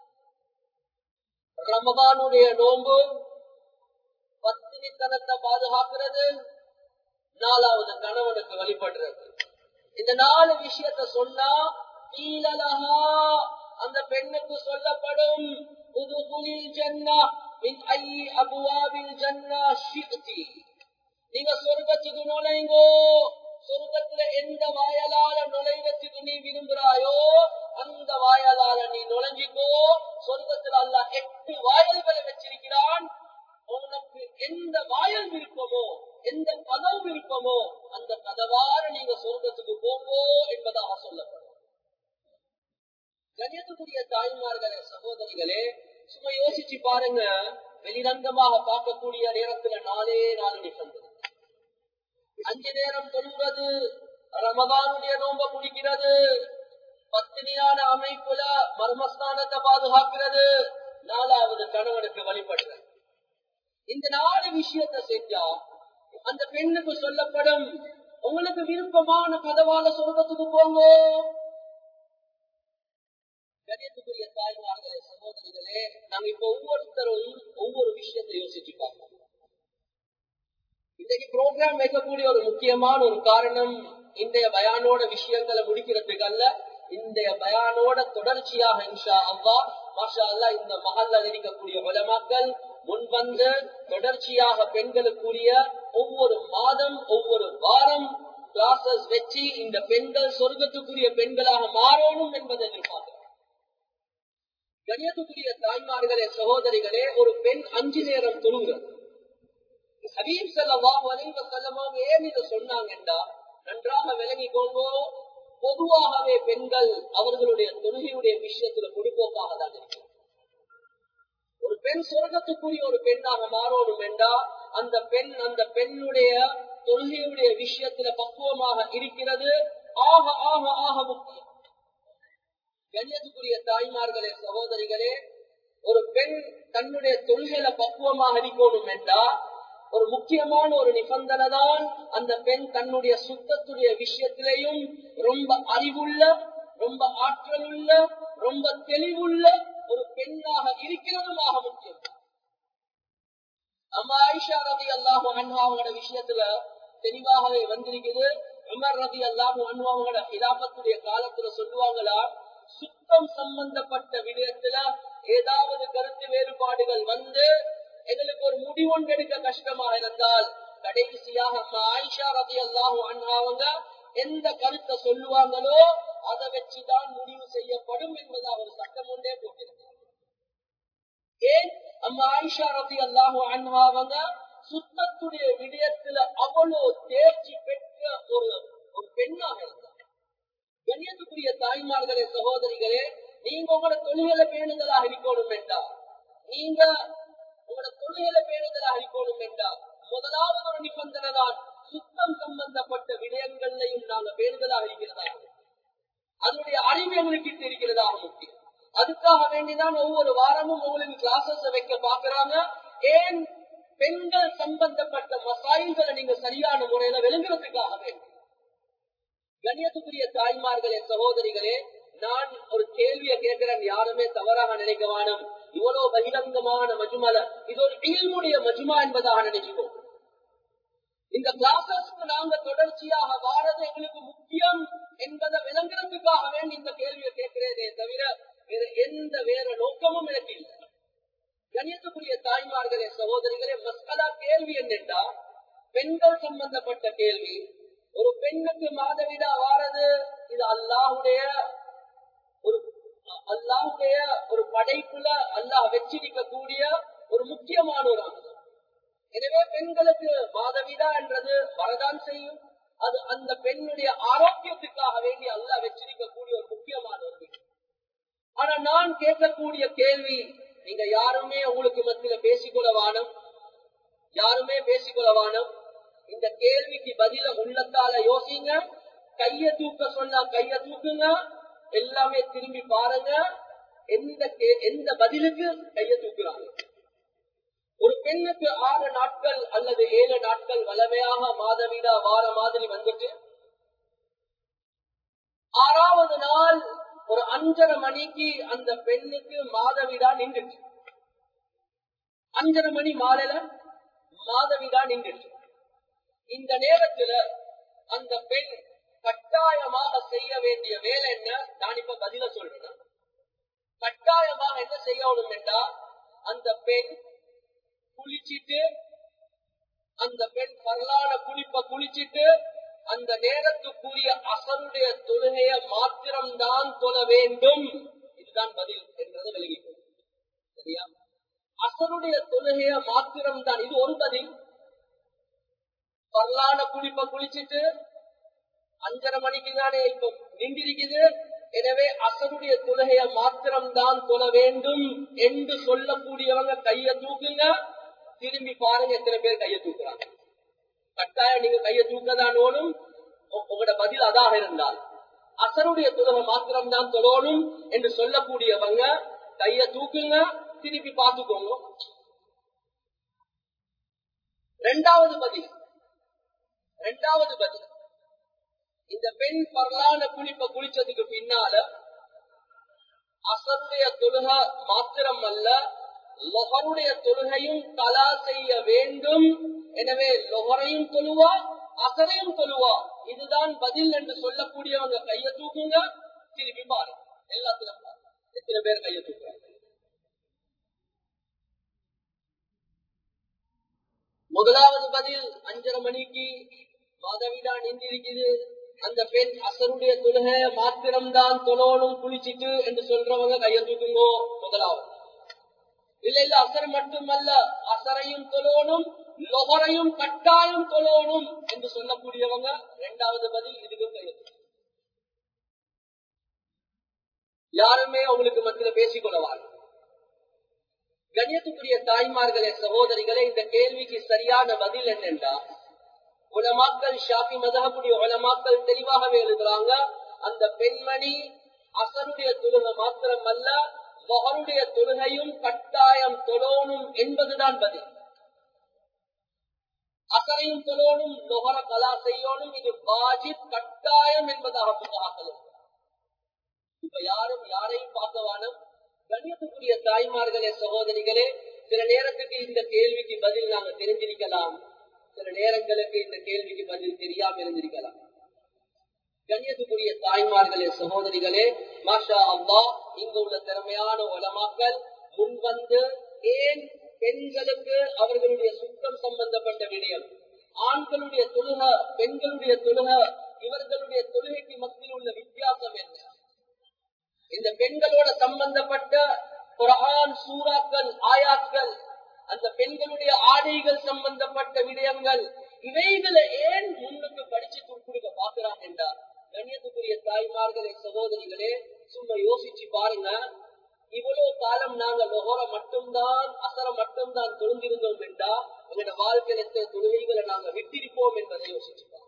ரமதானுடைய நோன்பு பத்தினித்தனத்தை பாதுகாக்கிறது நாலாவது கணவனுக்கு வழிபடுறது இந்த நாலு விஷயத்த சொன்னா கீழலகா அந்த பெண்ணுக்கு சொல்லப்படும் புதுகுலில் ஜன்னா மின் ஐ அபுவாவில் ஜன்னா ஷிக்தி நீங்க சொர்க்கத்துக்கு நுழைங்கோ சொர்க்கத்துல எந்த வாயலால நுழைவதுக்கு நீ விரும்புறாயோ அந்த வாயலால நீ நுழைஞ்சிக்கோ சொர்க்கத்துல அல்ல எட்டு வாயல்களை வச்சிருக்கிறான் உனக்கு எந்த வாயல் விருப்பமோ எந்த பதம் விருப்பமோ அந்த கதவார நீங்க சொர்க்கத்துக்கு போங்கோ என்பதாக சொல்லப்படும் கணியத்துக்குரிய தாய்மார்களே சகோதரிகளே சும்மா யோசிச்சு பாருங்க வெளிரங்கமாக பார்க்கக்கூடிய நேரத்துல நாலே நாலு நிபந்தனை அஞ்சு நேரம் தொழுவது ரமதானுடைய நோம்ப குடிக்கிறது பத்தினியான அமைப்புல மர்மஸ்தானத்தை பாதுகாக்கிறது நாலாவது கணவனுக்கு வழிபடுறது இந்த நாலு விஷயத்தை செஞ்சா அந்த பெண்ணுக்கு சொல்லப்படும் உங்களுக்கு விருப்பமான கதவால சொர்க்கத்துக்கு போங்க கணியத்துக்குரிய தாய்மார்களே சகோதரிகளே நாங்க இப்ப ஒவ்வொருத்தரும் ஒவ்வொரு விஷயத்தை யோசிச்சு பார்ப்போம் இன்றைக்கு ப்ரோக்ராம் வைக்கக்கூடிய ஒரு முக்கியமான ஒரு காரணம் இன்றைய பயானோட விஷயங்களை முடிக்கிறதுக்கு அல்ல இன்றைய பயானோட தொடர்ச்சியாக இன்ஷா அவ்வா மாஷா அல்லா இந்த மகல்ல இருக்கக்கூடிய உலமாக்கள் முன்வந்து தொடர்ச்சியாக பெண்களுக்குரிய ஒவ்வொரு மாதம் ஒவ்வொரு வாரம் கிளாசஸ் வச்சு இந்த பெண்கள் சொர்க்கத்துக்குரிய பெண்களாக மாறணும் என்பதை எதிர்பார்க்கிறோம் கணியத்துக்குரிய தாய்மார்களே சகோதரிகளே ஒரு பெண் அஞ்சு நேரம் தொழுகிறது ஹபீப் செல்லவாம் வலிங்க செல்லமாம் ஏன் இதை சொன்னாங்கன்னா நன்றாக விளங்கிக்கோங்கோ பொதுவாகவே பெண்கள் அவர்களுடைய தொழுகையுடைய விஷயத்துல பொடுப்போக்காக தான் இருக்கும் ஒரு பெண் சொர்க்கத்துக்குரிய ஒரு பெண்ணாக மாறணும் என்றா அந்த பெண் அந்த பெண்ணுடைய தொழுகையுடைய விஷயத்துல பக்குவமாக இருக்கிறது ஆக ஆக ஆக முக்கியம் கண்ணியத்துக்குரிய தாய்மார்களே சகோதரிகளே ஒரு பெண் தன்னுடைய தொழுகையில பக்குவமாக இருக்கணும் என்றா ஒரு முக்கியமான ஒரு நிபந்தனை தான் அந்த பெண் தன்னுடைய சுத்தத்துடைய விஷயத்திலையும் ரொம்ப அறிவுள்ள ரொம்ப ஆற்றலுள்ள ரொம்ப தெளிவுள்ள ஒரு பெண்ணாக இருக்கிறதுமாக முக்கியம் அம்மா ஆயிஷா ரதி அல்லாஹு அன்ஹாவோட விஷயத்துல தெளிவாகவே வந்திருக்குது உமர் ரதி அல்லாஹு அன்ஹாவோட இலாபத்துடைய காலத்துல சொல்லுவாங்களா சுத்தம் சம்பந்தப்பட்ட விடயத்துல ஏதாவது கருத்து வேறுபாடுகள் வந்து எங்களுக்கு ஒரு முடிவொன்று எடுக்க கஷ்டமாக இருந்தால் கடைசியாக அம்மா ஆயிஷா ரதி அல்லாஹு அன்ஹாவங்க எந்த கருத்தை சொல்லுவாங்களோ அதை வச்சுதான் முடிவு செய்யப்படும் என்பதாக ஒரு சட்டம் ஒன்றே போட்டிருந்தார் ஏன் அம்மா ஆயிஷா ரதி அல்லாஹு அன்ஹாவங்க சுத்தத்துடைய விடயத்துல அவ்வளவு தேர்ச்சி பெற்ற ஒரு ஒரு பெண்ணாக இருந்தார் கண்ணியத்துக்குரிய தாய்மார்களே சகோதரிகளே நீங்க உங்களோட தொழில்களை பேணுதலாக இருக்கணும் என்றால் நீங்க உங்களோட தொழுகையில பேருதலாக இருக்கணும் என்றால் முதலாவது ஒரு நிபந்தனை தான் சுத்தம் சம்பந்தப்பட்ட விடயங்களையும் நாங்க பேருதலாக இருக்கிறதாக அதனுடைய அறிவு எங்களுக்கு இருக்கிறதாக முக்கியம் அதுக்காக வேண்டிதான் ஒவ்வொரு வாரமும் உங்களுக்கு கிளாஸஸ் வைக்க பாக்குறாங்க ஏன் பெண்கள் சம்பந்தப்பட்ட மசாயில்களை நீங்க சரியான முறையில விளங்குறதுக்காக வேண்டும் கண்ணியத்துக்குரிய தாய்மார்களே சகோதரிகளே நான் ஒரு கேள்வியை கேட்கிறேன் யாருமே தவறாக நினைக்க வேணும் இவ்வளவு பகிரங்கமான மஜுமல இது ஒரு இயல்புடைய மஜுமா என்பதாக நினைச்சுக்கோம் இந்த கிளாஸஸ்க்கு நாங்க தொடர்ச்சியாக வாரது எங்களுக்கு முக்கியம் என்பதை விளங்குறதுக்காக வேண்டி இந்த கேள்வியை கேட்கிறேனே தவிர வேற எந்த வேற நோக்கமும் எனக்கு இல்லை கணியத்துக்குரிய தாய்மார்களே சகோதரிகளே மஸ்கலா கேள்வி என்னென்றா பெண்கள் சம்பந்தப்பட்ட கேள்வி ஒரு பெண்ணுக்கு மாதவிடா வாரது இது அல்லாஹுடைய ஒரு அல்லாஹுடைய ஒரு படைப்புல அல்லாஹ் வச்சிருக்கக்கூடிய ஒரு முக்கியமான ஒரு அம்சம் எனவே பெண்களுக்கு மாதவிடா என்றது வரதான் செய்யும் அது அந்த பெண்ணுடைய ஆரோக்கியத்துக்காக வேண்டி அல்லாஹ் வச்சிருக்கக்கூடிய ஒரு முக்கியமான ஒரு விஷயம் ஆனா நான் கேட்கக்கூடிய கேள்வி நீங்க யாருமே உங்களுக்கு மத்தியில பேசிக்கொள்ள வானம் யாருமே பேசிக்கொள்ள வானம் இந்த கேள்விக்கு பதில உள்ளத்தால யோசிங்க கைய தூக்க சொன்னா கைய தூக்குங்க எல்லாமே திரும்பி பாருங்க எந்த எந்த பதிலுக்கு கைய தூக்குறாங்க ஒரு பெண்ணுக்கு ஆறு நாட்கள் அல்லது ஏழு நாட்கள் வளமையாக மாதவிடா வார மாதிரி வந்துட்டு ஆறாவது நாள் ஒரு அஞ்சரை மணிக்கு அந்த பெண்ணுக்கு மாதவிடா நின்றுச்சு அஞ்சரை மணி மாலையில மாதவிடா நின்றுச்சு இந்த நேரத்துல அந்த பெண் கட்டாயமாக செய்ய வேண்டிய வேலை என்ன நான் இப்ப பதில சொல்றேன் கட்டாயமாக என்ன செய்யணும் என்றா அந்த பெண் குளிச்சிட்டு அந்த பெண் பரலான குளிப்ப குளிச்சிட்டு அந்த நேரத்துக்குரிய அசருடைய தொழுகைய மாத்திரம்தான் தொழ வேண்டும் இதுதான் பதில் என்றது விலகிக்கும் சரியா அசருடைய தொழுகைய மாத்திரம்தான் இது ஒரு பதில் பரலான குளிப்ப குளிச்சிட்டு அஞ்சரை மணிக்கு தானே இப்ப நின்றிருக்குது எனவே அசருடைய தொழுகைய மாத்திரம்தான் தொழ வேண்டும் என்று சொல்லக்கூடியவங்க கைய தூக்குங்க திரும்பி பாருங்க எத்தனை பேர் கைய தூக்குறாங்க கட்டாயம் நீங்க கைய தூக்கதான் ஓடும் உங்களோட பதில் அதாக இருந்தால் அசருடைய தொழுகை மாத்திரம்தான் தொழணும் என்று சொல்லக்கூடியவங்க கைய தூக்குங்க திருப்பி பார்த்துக்கோங்க ரெண்டாவது பதில் ரெண்டாவது பதில் இந்த பெண் பரலான குளிப்ப குளிச்சதுக்கு பின்னால அசருடைய தொழுக மாத்திரம் அல்ல லொஹருடைய தொழுகையும் கலா செய்ய வேண்டும் எனவே லொஹரையும் தொழுவா அசரையும் தொழுவா இதுதான் பதில் என்று சொல்லக்கூடியவங்க கைய தூக்குங்க திருப்பி பாருங்க எல்லாத்திலும் பாருங்க எத்தனை பேர் கைய தூக்குறாங்க முதலாவது பதில் அஞ்சரை மணிக்கு மாதவிடா நின்றிருக்குது அந்த பெண் அசருடைய தொழுகை மாத்திரம்தான் தொழணும் குளிச்சிட்டு என்று சொல்றவங்க கைய தூக்குங்கோ முதலாவது இல்ல இல்ல அசர் மட்டுமல்ல அசரையும் தொழணும் லொகரையும் கட்டாயம் தொழணும் என்று சொல்லக்கூடியவங்க இரண்டாவது பதில் இதுக்கும் கைய யாருமே அவங்களுக்கு மத்தியில பேசிக் கொள்ளவாங்க கண்ணியத்துக்குரிய தாய்மார்களே சகோதரிகளே இந்த கேள்விக்கு சரியான பதில் என்னென்றா உலமாக்கள் ஷாஃபி மதகப்புடைய உலமாக்கள் தெளிவாகவே எழுதுறாங்க அந்த பெண்மணி அசருடைய தொழுகை மாத்திரம் அல்ல மொகருடைய தொழுகையும் கட்டாயம் தொழணும் என்பதுதான் பதில் அசரையும் தொழணும் நொகர கலா செய்யணும் இது பாஜித் கட்டாயம் என்பதாக புத்தகங்கள் இப்ப யாரும் யாரையும் பார்க்கவானும் கண்ணியத்துக்குரிய தாய்மார்களே சகோதரிகளே சில நேரத்துக்கு இந்த கேள்விக்கு பதில் நாங்க தெரிஞ்சிருக்கலாம் சில நேரங்களுக்கு இந்த கேள்விக்கு பதில் தெரியாம இருந்திருக்கலாம் கண்ணியத்துக்குரிய தாய்மார்களே சகோதரிகளே மாஷா அல்லா இங்க உள்ள திறமையான உலமாக்கள் முன்வந்து ஏன் பெண்களுக்கு அவர்களுடைய சுத்தம் சம்பந்தப்பட்ட விடயம் ஆண்களுடைய தொழுக பெண்களுடைய தொழுக இவர்களுடைய தொழுகைக்கு மத்தியில் உள்ள வித்தியாசம் என்ன இந்த பெண்களோட சம்பந்தப்பட்ட குரான் சூறாக்கள் ஆயாக்கள் அந்த பெண்களுடைய ஆடைகள் சம்பந்தப்பட்ட விடயங்கள் இவைகளை ஏன் முன்னுக்கு படிச்சு கொடுக்க பாக்குறாங்க என்றார் கண்ணியத்துக்குரிய தாய்மார்களே சகோதரிகளே சும்மா யோசிச்சு பாருங்க இவ்வளவு காலம் நாங்க லொஹர மட்டும்தான் அசர மட்டும்தான் தொழுந்திருந்தோம் என்றா எங்களோட வாழ்க்கையில் எத்தனை தொழுகைகளை நாங்க விட்டிருப்போம் என்பதை யோசிச்சுப்பாங்க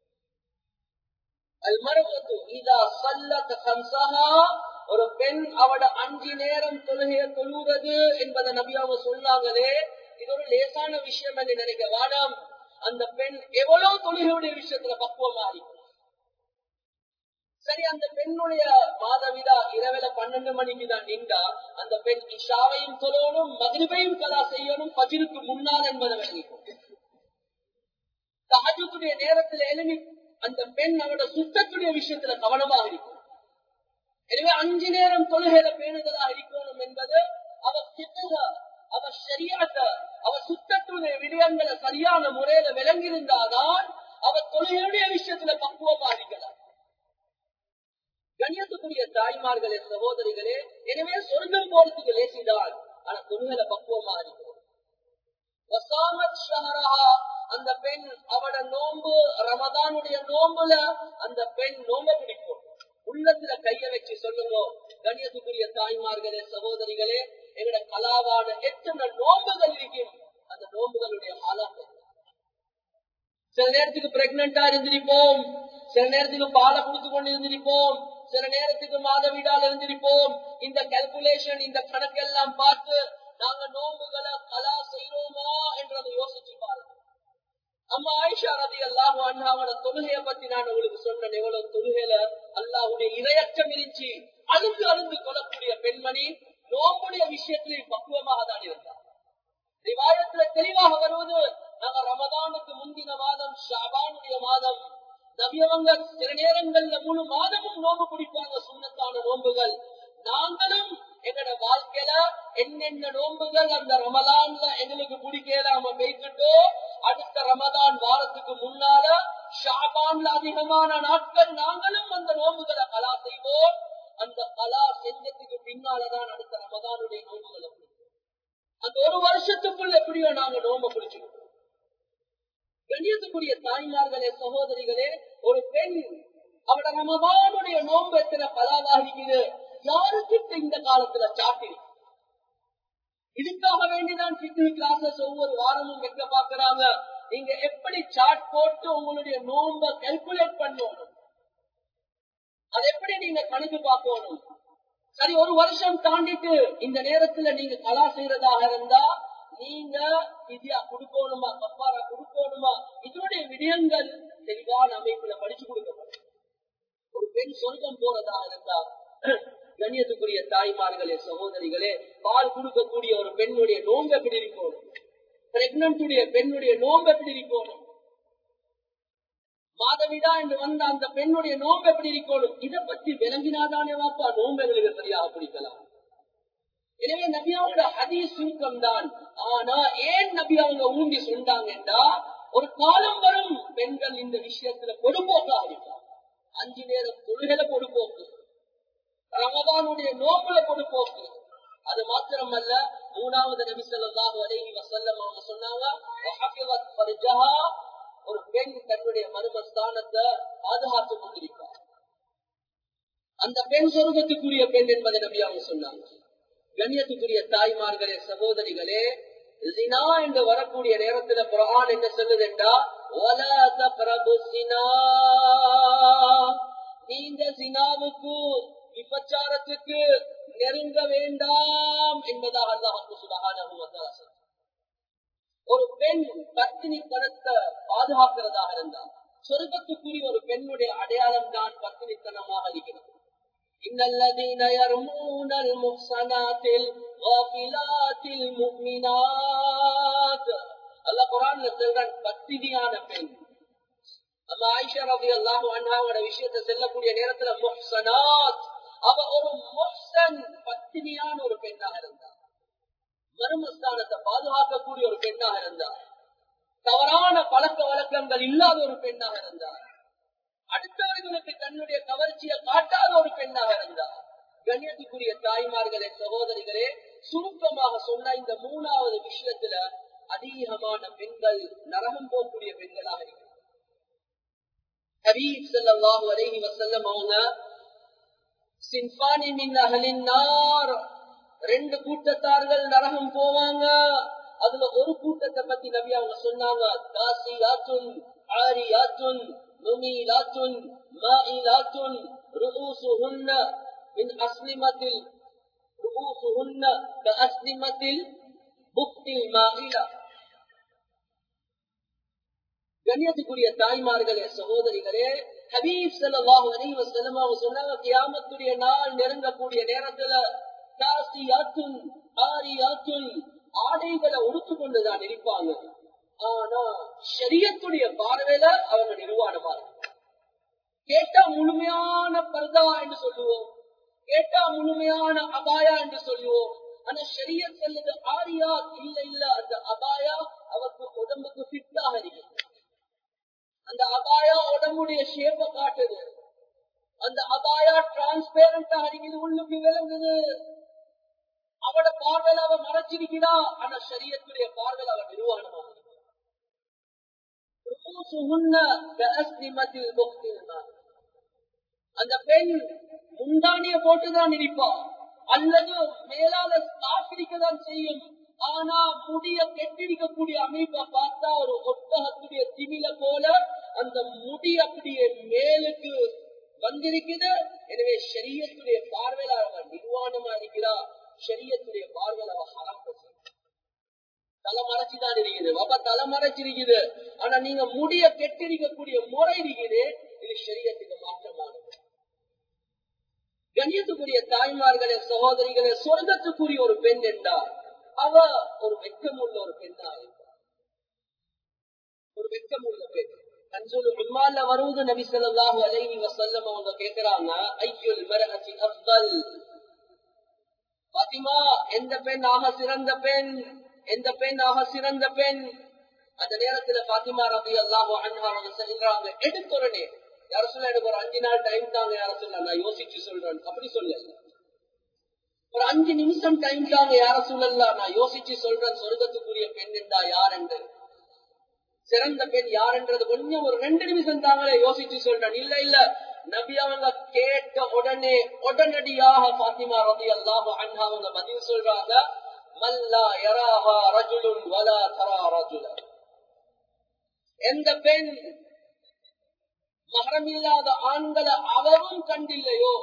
அல்மரவத்து இதா சல்லத் கம்சஹா ஒரு பெண் அவட அஞ்சு நேரம் தொழுகைய தொழுகிறது என்பதை நபி அவங்க சொன்னாங்களே இது ஒரு லேசான விஷயம் என்று நினைக்க வேணாம் அந்த பெண் எவ்வளவு தொழுகையுடைய விஷயத்துல பக்குவமா இருக்கும் சரி அந்த பெண்ணுடைய மாதவிடா இரவில பன்னெண்டு மணிக்கு தான் நின்றா அந்த பெண் இஷாவையும் தொழணும் மகிழ்வையும் கலா செய்யணும் பஜிருக்கு முன்னால் என்பதை விளங்கிக்கும் சஹஜத்துடைய நேரத்தில் எழுமி அந்த பெண் அவட சுத்தத்துடைய விஷயத்துல கவனமாக இருக்கும் எனவே அஞ்சு நேரம் தொழுகையில பேணுதலாக இருக்கணும் என்பது அவர் சித்தக அவர் சரியாக அவர் சுத்தத்துடைய விடயங்களை சரியான முறையில விளங்கியிருந்தாதான் அவர் தொழுகையுடைய விஷயத்துல பக்குவமா இருக்கலாம் கண்ணியத்துக்குரிய தாய்மார்களே சகோதரிகளே எனவே சொர்க்கம் போறதுக்கு லேசிதான் ஆனா தொழுகையில பக்குவமா இருக்கிறோம் அந்த பெண் அவட நோன்பு ரமதானுடைய நோம்புல அந்த பெண் நோம்ப பிடிக்கும் உள்ளத்துல கைய வச்சு சொல்லுங்க கண்ணியத்துக்குரிய தாய்மார்களே சகோதரிகளே எங்கட கலாவான எத்தனை நோம்புகள் இருக்கும் அந்த நோம்புகளுடைய ஆளாக சில நேரத்துக்கு பிரெக்னண்டா இருந்திருப்போம் சில நேரத்துக்கு பாலை கொடுத்து கொண்டு இருந்திருப்போம் சில நேரத்துக்கு மாதவிடால் இருந்திருப்போம் இந்த கால்குலேஷன் இந்த கணக்கெல்லாம் பார்த்து நாங்க நோம்புகளை கலா செய்யறோமா என்றதை யோசிச்சு பாருங்க அம்மா ஆயிஷா ரதி அல்லாஹ் அண்ணாவோட தொழுகைய பத்தி நான் உங்களுக்கு சொன்னேன் எவ்வளவு தொழுகையில அல்லாஹுடைய இரையச்சம் இருந்துச்சு அழுந்து அழுந்து கொள்ளக்கூடிய பெண்மணி நோம்புடைய விஷயத்திலே பக்குவமாக தான் இருந்தார் ரிவாயத்துல தெளிவாக வருவது நாங்க ரமதானுக்கு முந்தின மாதம் ஷாபானுடைய மாதம் நபியவங்க சில நேரங்கள்ல முழு மாதமும் நோம்பு பிடிப்பாங்க சுண்ணத்தான நோம்புகள் நாங்களும் எங்களோட வாழ்க்கையில என்னென்ன நோன்புகள் அந்த ரமலான்ல எங்களுக்கு பிடிக்கலாம பேசிட்டோ அடுத்த ரமதான் வாரத்துக்கு முன்னால ஷாபான்ல அதிகமான நாட்கள் நாங்களும் அந்த நோன்புகளை கலா செய்வோம் அந்த கலா செஞ்சதுக்கு பின்னாலதான் அடுத்த ரமதானுடைய நோன்புகளை அந்த ஒரு வருஷத்துக்குள்ள எப்படியோ நாங்க நோம்ப பிடிச்சிருக்கோம் கண்ணியத்துக்குரிய தாய்மார்களே சகோதரிகளே ஒரு பெண் அவட ரமதானுடைய நோன்பு எத்தனை பலாவாகிக்குது யாருக்கிட்ட இந்த காலத்துல சாட்டி இதுக்காக வேண்டிதான் பிக்னி கிளாஸஸ் ஒவ்வொரு வாரமும் வைக்க பாக்குறாங்க நீங்க எப்படி சாட் போட்டு உங்களுடைய நோம்ப கல்குலேட் பண்ணணும் அது எப்படி நீங்க கணக்கு பார்க்கணும் சரி ஒரு வருஷம் தாண்டிட்டு இந்த நேரத்துல நீங்க கலா செய்யறதாக இருந்தா நீங்க விதியா கொடுக்கணுமா கப்பாரா கொடுக்கணுமா இதனுடைய விடயங்கள் தெளிவான அமைப்புல படிச்சு கொடுக்கப்படும் ஒரு பெண் சொர்க்கம் போறதா இருந்தா கண்ணியத்துக்குரிய தாய்மார்களே சகோதரிகளே பால் கொடுக்கக்கூடிய ஒரு பெண்ணுடைய நோன்பு எப்படி இருக்கணும் பிரெக்னன்டுடைய பெண்ணுடைய நோன்பு எப்படி இருக்கணும் மாதவிடா என்று வந்த அந்த பெண்ணுடைய நோன்பு எப்படி இருக்கணும் இதை பத்தி விளங்கினாதானே வாப்பா நோன்பு எங்களுக்கு சரியாக பிடிக்கலாம் எனவே நபியாவோட ஹதீஸ் சுருக்கம் தான் ஆனா ஏன் நபி அவங்க ஊண்டி சொன்னாங்கன்றா ஒரு காலம் வரும் பெண்கள் இந்த விஷயத்துல பொடுபோக்காக இருக்காங்க அஞ்சு நேரம் தொழுகல பொடுபோக்கு ரமதானுடைய நோம்புல பொடுபோக்கு அது மாத்திரமல்ல மூணாவது நபி சொல்லாஹு அலைஹி வசல்லம் அவங்க சொன்னாங்க ஒரு பெண் தன்னுடைய மருமஸ்தானத்தை பாதுகாத்துக் கொண்டிருப்பார் அந்த பெண் சொருகத்துக்குரிய பெண் என்பதை நபி அவங்க சொன்னாங்க கண்ணியத்துக்குரிய தாய்மார்களே சகோதரிகளே ஜினா என்று வரக்கூடிய நேரத்துல குரான் என்ன சொல்லுதுண்டா நீங்க ஜினாவுக்கு விபச்சாரத்துக்கு நெருங்க வேண்டாம் என்பதாக அல்லாஹு சுபஹானஹு ஒரு பெண் பத்தினி தனத்தை பாதுகாக்கிறதாக இருந்தால் சொர்க்கத்துக்குரிய ஒரு பெண்ணுடைய அடையாளம் தான் பத்தினித்தனமாக இருக்கிறது إن الذين يرمون المحصنات الغافلات المؤمنات الله قرآن சொல்றான் பத்தினியான பெண் அம்மா ஆயிஷா ரவி அல்லாஹு அண்ணாவோட விஷயத்தை செல்லக்கூடிய நேரத்துல முஹ்சனாத் அவ ஒரு முஹ்சன் பத்தினியான ஒரு பெண்ணாக இருந்தார் மர்மஸ்தானத்தை பாதுகாக்கக்கூடிய ஒரு பெண்ணாக இருந்தார் தவறான பழக்க வழக்கங்கள் இல்லாத ஒரு பெண்ணாக இருந்தார் அடுத்தவர்களுக்கு தன்னுடைய கவர்ச்சியை காட்டாத ஒரு பெண்ணாக இருந்தார் கண்ணியத்துக்குரிய தாய்மார்களே சகோதரிகளே சுருக்கமாக சொன்ன இந்த மூணாவது விஷயத்துல அதிகமான பெண்கள் நரகம் போகக்கூடிய பெண்களாக இருக்கிறார் ஹபீப் ஸல்லல்லாஹு அலைஹி வஸல்லம் அவங்க சின்ஃபானி மின் அஹ்லின் நார் ரெண்டு கூட்டத்தார்கள் நரகம் போவாங்க அதுல ஒரு கூட்டத்தை பத்தி நபி அவங்க சொன்னாங்க காசி யாத்துன் ஆரி யாத்துன் நுமி லாத்துன் மாஇ லாத்துன் ருஊசுஹுன்ன மின் அஸ்லிமத்தில் ருஊசுஹுன்ன கஅஸ்லிமத்தில் புக்தில் மாஇலா கண்ணியத்துக்குரிய தாய்மார்களே சகோதரிகளே ஹபீப் ஸல்லல்லாஹு அலைஹி வஸல்லம் அவங்க சொன்னாங்க கியாமத்துடைய நாள் நெருங்கக்கூடிய நேரத்துல காசியாத்துன் ஆரியாத்துன் ஆடைகளை உடுத்து கொண்டுதான் இருப்பாங்க ஆனா ஷரியத்துடைய பார்வையில அவங்க நிர்வாணமா இருக்கு கேட்டா முழுமையான பர்தா என்று சொல்லுவோம் கேட்டா முழுமையான அபாயா என்று சொல்லுவோம் ஆனா ஷரியத் சொல்லுது ஆரியா இல்ல இல்ல அந்த அபாயா அவருக்கு உடம்புக்கு ஃபிட்டாக இருக்குது அந்த அபாயா உடம்புடைய ஷேப்ப காட்டுது அந்த அபாயா டிரான்ஸ்பேரண்டா இருக்குது உள்ளுக்கு விளங்குது அவட பார்வையில அவ மறைச்சிருக்கிறா ஆனா சரியத்துடைய பார்வையில அவ நிர்வாணமாக அந்த பெண் முந்தானிய போட்டுதான் இருப்பா அல்லது மேலால ஸ்டாப்பிடிக்கதான் செய்யும் ஆனா முடிய கெட்டிடிக்கக்கூடிய அமைப்பை பார்த்தா ஒரு ஒட்டகத்துடைய திமில போல அந்த முடி அப்படியே மேலுக்கு வந்திருக்குது எனவே ஷரியத்துடைய பார்வையில அவ நிர்வாணமா இருக்கிறா ஷரியத்துடைய பார்வையில அவ ஹராம் தலை மறைச்சுதான் இருக்குது பாப்பா தலை மறைச்சிருக்குது ஆனா நீங்க முடிய கெட்டிருக்கக்கூடிய முறை இருக்குது இது ஷரியத்துக்கு மாற்றமானது கண்ணியத்துக்குரிய தாய்மார்களே சகோதரிகளே சொர்க்கத்துக்குரிய ஒரு பெண் என்றார் அவ ஒரு வெக்கமுள்ள ஒரு பெண்ணா இருப்பார் ஒரு வெக்கமுள்ள பெண் கன்சூல் உம்மால வருவது நபி ஸல்லல்லாஹு அலைஹி வஸல்லம் அவங்க கேக்குறாங்க ஐயுல் மர்அத்தி அஃதல் பாத்திமா எந்த பெண் ஆக சிறந்த பெண் எந்த பெண் ஆக சிறந்த பெண் அந்த நேரத்துல பாத்திமா ரபி அல்லாஹு அன்ஹா அவங்க சொல்றாங்க எடுத்துடனே யார சொல்ல எனக்கு ஒரு அஞ்சு நாள் டைம் தாங்க யார சொல்ல நான் யோசிச்சு சொல்றேன் அப்படி சொல்ல ஒரு அஞ்சு நிமிஷம் டைம் தாங்க யார சொல்லல நான் யோசிச்சு சொல்றேன் சொர்க்கத்துக்குரிய பெண் என்றா யார் என்று சிறந்த பெண் யார் என்றது கொஞ்சம் ஒரு ரெண்டு நிமிஷம் தாங்களே யோசிச்சு சொல்றேன் இல்ல இல்ல நபி அவங்க கேட்ட உடனே உடனடியாக பாத்திமா ரபி அல்லாஹு அன்ஹா அவங்க பதில் சொல்றாங்க மல்லா யராஹா ரஜுலுன் வலா தரா ரஜுல எந்த பெண் மகரம் இல்லாத ஆண்களை அவரும் கண்டில்லையோ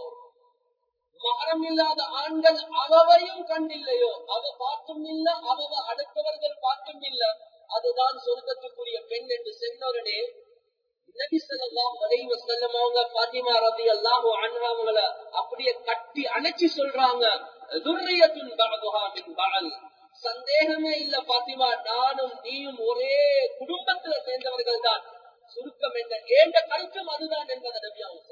மகரம் இல்லாத ஆண்கள் அவவையும் கண்டில்லையோ அவ பார்த்தும் இல்ல அவ அடுத்தவர்கள் பார்த்தும் இல்ல அதுதான் சொர்க்கத்துக்குரிய பெண் என்று சென்றவுடனே நபி ஸல்லல்லாஹு அலைஹி வஸல்லம் அவங்க பாத்திமா ரலியல்லாஹு அன்ஹா அவங்கள அப்படியே கட்டி அணைச்சு சொல்றாங்க துர்ரியத்துன் பஅதுஹா மின் பஅல் சந்தேகமே இல்ல பாத்திமா நானும் நீயும் ஒரே குடும்பத்துல சேர்ந்தவர்கள் தான் சுருக்கம் என்ற ஏண்ட கருத்தும் அதுதான் என்பதை நபி அவங்க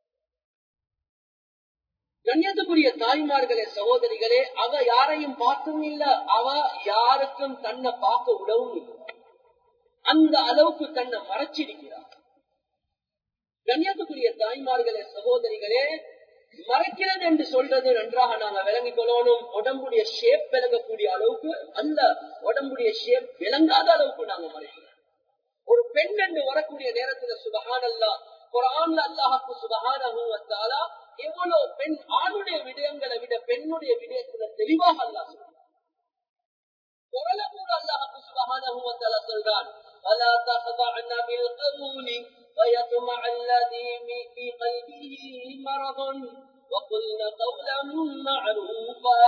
கண்ணியத்துக்குரிய தாய்மார்களே சகோதரிகளே அவ யாரையும் பார்த்தும் இல்ல அவ யாருக்கும் தன்னை பார்க்க விடவும் இல்லை அந்த அளவுக்கு தன்னை மறைச்சிருக்கிறார் கண்ணியத்துக்குரிய தாய்மார்களே சகோதரிகளே மறைக்கிறது என்று சொல்றது நன்றாக நாங்க விளங்கிக் கொள்ளணும் உடம்புடைய ஷேப் விளங்கக்கூடிய அளவுக்கு அந்த உடம்புடைய ஷேப் விளங்காத அளவுக்கு நாங்க மறைக்கிறோம் ஒரு பெண் என்று வரக்கூடிய நேரத்துல சுபகான் அல்லா குரான்ல அல்லாஹாக்கு சுபகானஹு வத்தாலா எவ்வளவு பெண் ஆணுடைய விடயங்களை விட பெண்ணுடைய விடயத்துல தெளிவாக அல்லா சொல்றான் குரல கூட அல்லாஹாக்கு சுபகானஹு வத்தாலா சொல்றான் فلا تخضعن بالقول فيطمع الذي في قلبه مرض وقلن قولا معروفا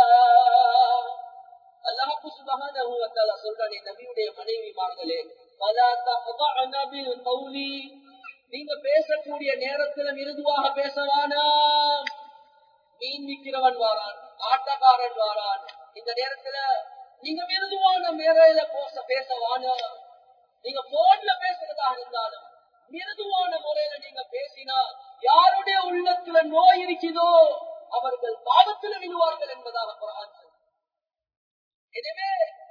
அல்லாஹு சுபஹானஹு வ தஆலா சொல்றானே நபியுடைய மனைவிமார்களே فلا تخضعن بالقول நீங்க பேசக்கூடிய நேரத்துல மிருதுவாக பேசவானா மீன் விக்கிறவன் வாரான் ஆட்டக்காரன் வாரான் இந்த நேரத்துல நீங்க மிருதுவான மேலையில போச பேசவானா நீங்க போன்ல பேசுறதா இருந்தாலும் மிருதுவான முறையில நீங்க பேசினா யாருடைய உள்ளத்துல நோய் இருக்குதோ அவர்கள் பாவத்தில் விழுவார்கள் என்பதாக குரான் எனவே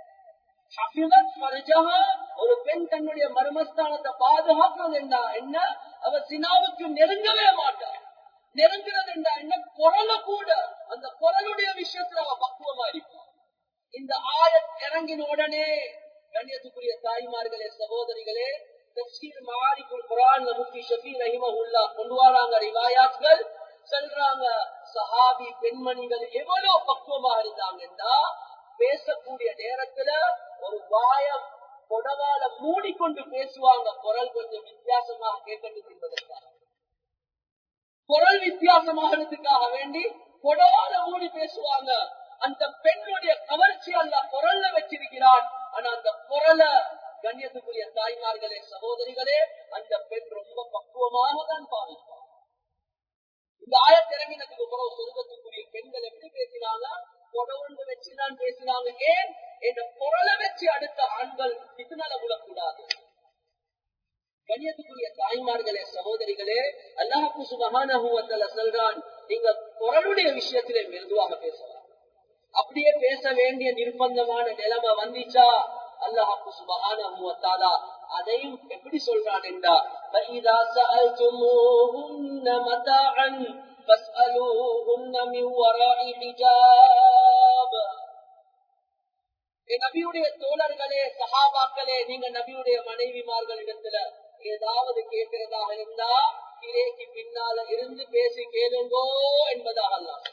ஒரு பெண் தன்னுடைய மர்மஸ்தானத்தை பாதுகாக்கிறது என்ன என்ன அவர் சினாவுக்கு நெருங்கவே மாட்டார் நெருங்குறது என்ன என்ன குரல கூட அந்த குரலுடைய விஷயத்துல அவ பக்குவமா இருப்பார் இந்த ஆய இறங்கின உடனே கண்ணியத்துக்குரிய தாய்மார்களே சகோதரிகளே தப்சீர் மாறிக்குள் குரான் முஃப்தி ஷஃபி ரஹிமஹுல்லா கொண்டு வராங்க ரிவாயாத்கள் சொல்றாங்க சஹாபி பெண்மணிகள் எவ்வளவு பக்குவமாக இருந்தாங்கன்னா பேசக்கூடிய நேரத்துல ஒரு வாயம் கொடவால மூடிக்கொண்டு பேசுவாங்க குரல் கொஞ்சம் வித்தியாசமாக கேட்கட்டும் என்பதற்காக குரல் வித்தியாசமாகிறதுக்காக வேண்டி கொடவால மூடி பேசுவாங்க அந்த பெண்ணுடைய கவர்ச்சி அல்ல குரல்ல வச்சிருக்கிறான் ஆனா அந்த குரலை கண்ணியத்துக்குரிய தாய்மார்களே சகோதரிகளே அந்த பெண் ரொம்ப பக்குவமாக தான் பாவிப்பார் இந்த ஆயத்திறங்கினதுக்கு பிறகு சொர்க்கத்துக்குரிய பெண்கள் எப்படி பேசினாங்க கொடவுண்டு வச்சுதான் பேசினாங்க ஏன் என்ற குரலை வச்சு அடுத்த ஆண்கள் பித்துனால விடக்கூடாது கண்ணியத்துக்குரிய தாய்மார்களே சகோதரிகளே அல்லாஹு சுபகான சொல்றான் நீங்க குரலுடைய விஷயத்திலே மெதுவாக பேசலாம் அப்படியே பேச வேண்டிய நிர்பந்தமான நிலைமை வந்துச்சா அல்லாஹு சுபகான அதையும் எப்படி சொல்றான் என்றா فَإِذَا سَأَلْتُمُوهُنَّ مَتَاعًا فَاسْأَلُوهُنَّ مِنْ وَرَاءِ حِجَابٍ நபியுடைய தோழர்களே சஹாபாக்களே நீங்க நபியுடைய மனைவிமார்களிடத்துல ஏதாவது கேட்கிறதாக இருந்தா திரைக்கு பின்னால இருந்து பேசி கேளுங்கோ என்பதாக அல்லாஹ்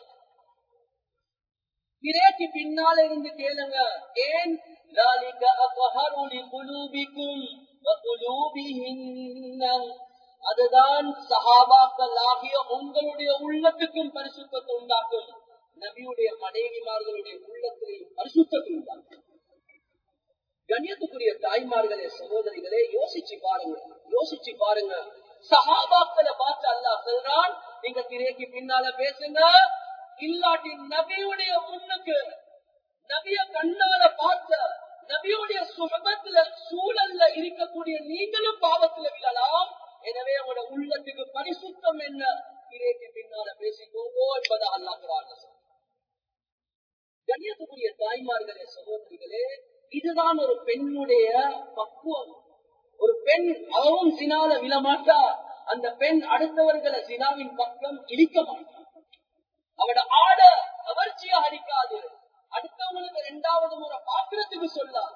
திரைக்கு பின்னால இருந்து கேளுங்க ஏன் ذَلِكَ أَطْهَرُ لِقُلُوبِكُمْ وَقُلُوبِهِنَّ அதுதான் சஹாபாக்கள் ஆகிய உங்களுடைய உள்ளத்துக்கும் பரிசுத்தத்தை உண்டாக்கும் நபியுடைய மனைவிமார்களுடைய உள்ளத்திலையும் பரிசுத்தத்தை உண்டாக்கும் கண்ணியத்துக்குரிய தாய்மார்களே சகோதரிகளே யோசிச்சு பாருங்க யோசிச்சு பாருங்க சஹாபாக்களை பார்த்து அல்லாஹ் சொல்றான் நீங்க திரைக்கு பின்னால பேசுங்க இல்லாட்டி நபியுடைய முன்னுக்கு நபிய கண்ணால பார்த்த நபியுடைய சுகத்துல சூழல்ல இருக்கக்கூடிய நீங்களும் பாவத்துல விழலாம் எனவே உங்களோட உள்ளத்துக்கு பரிசுத்தம் என்ன திரைக்கு பின்னால பேசிக்கோங்கோ என்பதை அல்லாக்குறாங்க கண்ணியத்துக்குரிய தாய்மார்களே சகோதரிகளே இதுதான் ஒரு பெண்ணுடைய பக்குவம் ஒரு பெண் அவவும் சினால விழமாட்டா அந்த பெண் அடுத்தவர்களை சினாவின் பக்கம் இடிக்க மாட்டார் அவட ஆட கவர்ச்சியா அடிக்காது அடுத்தவங்களுக்கு இரண்டாவது முறை பாக்குறதுக்கு சொல்லாது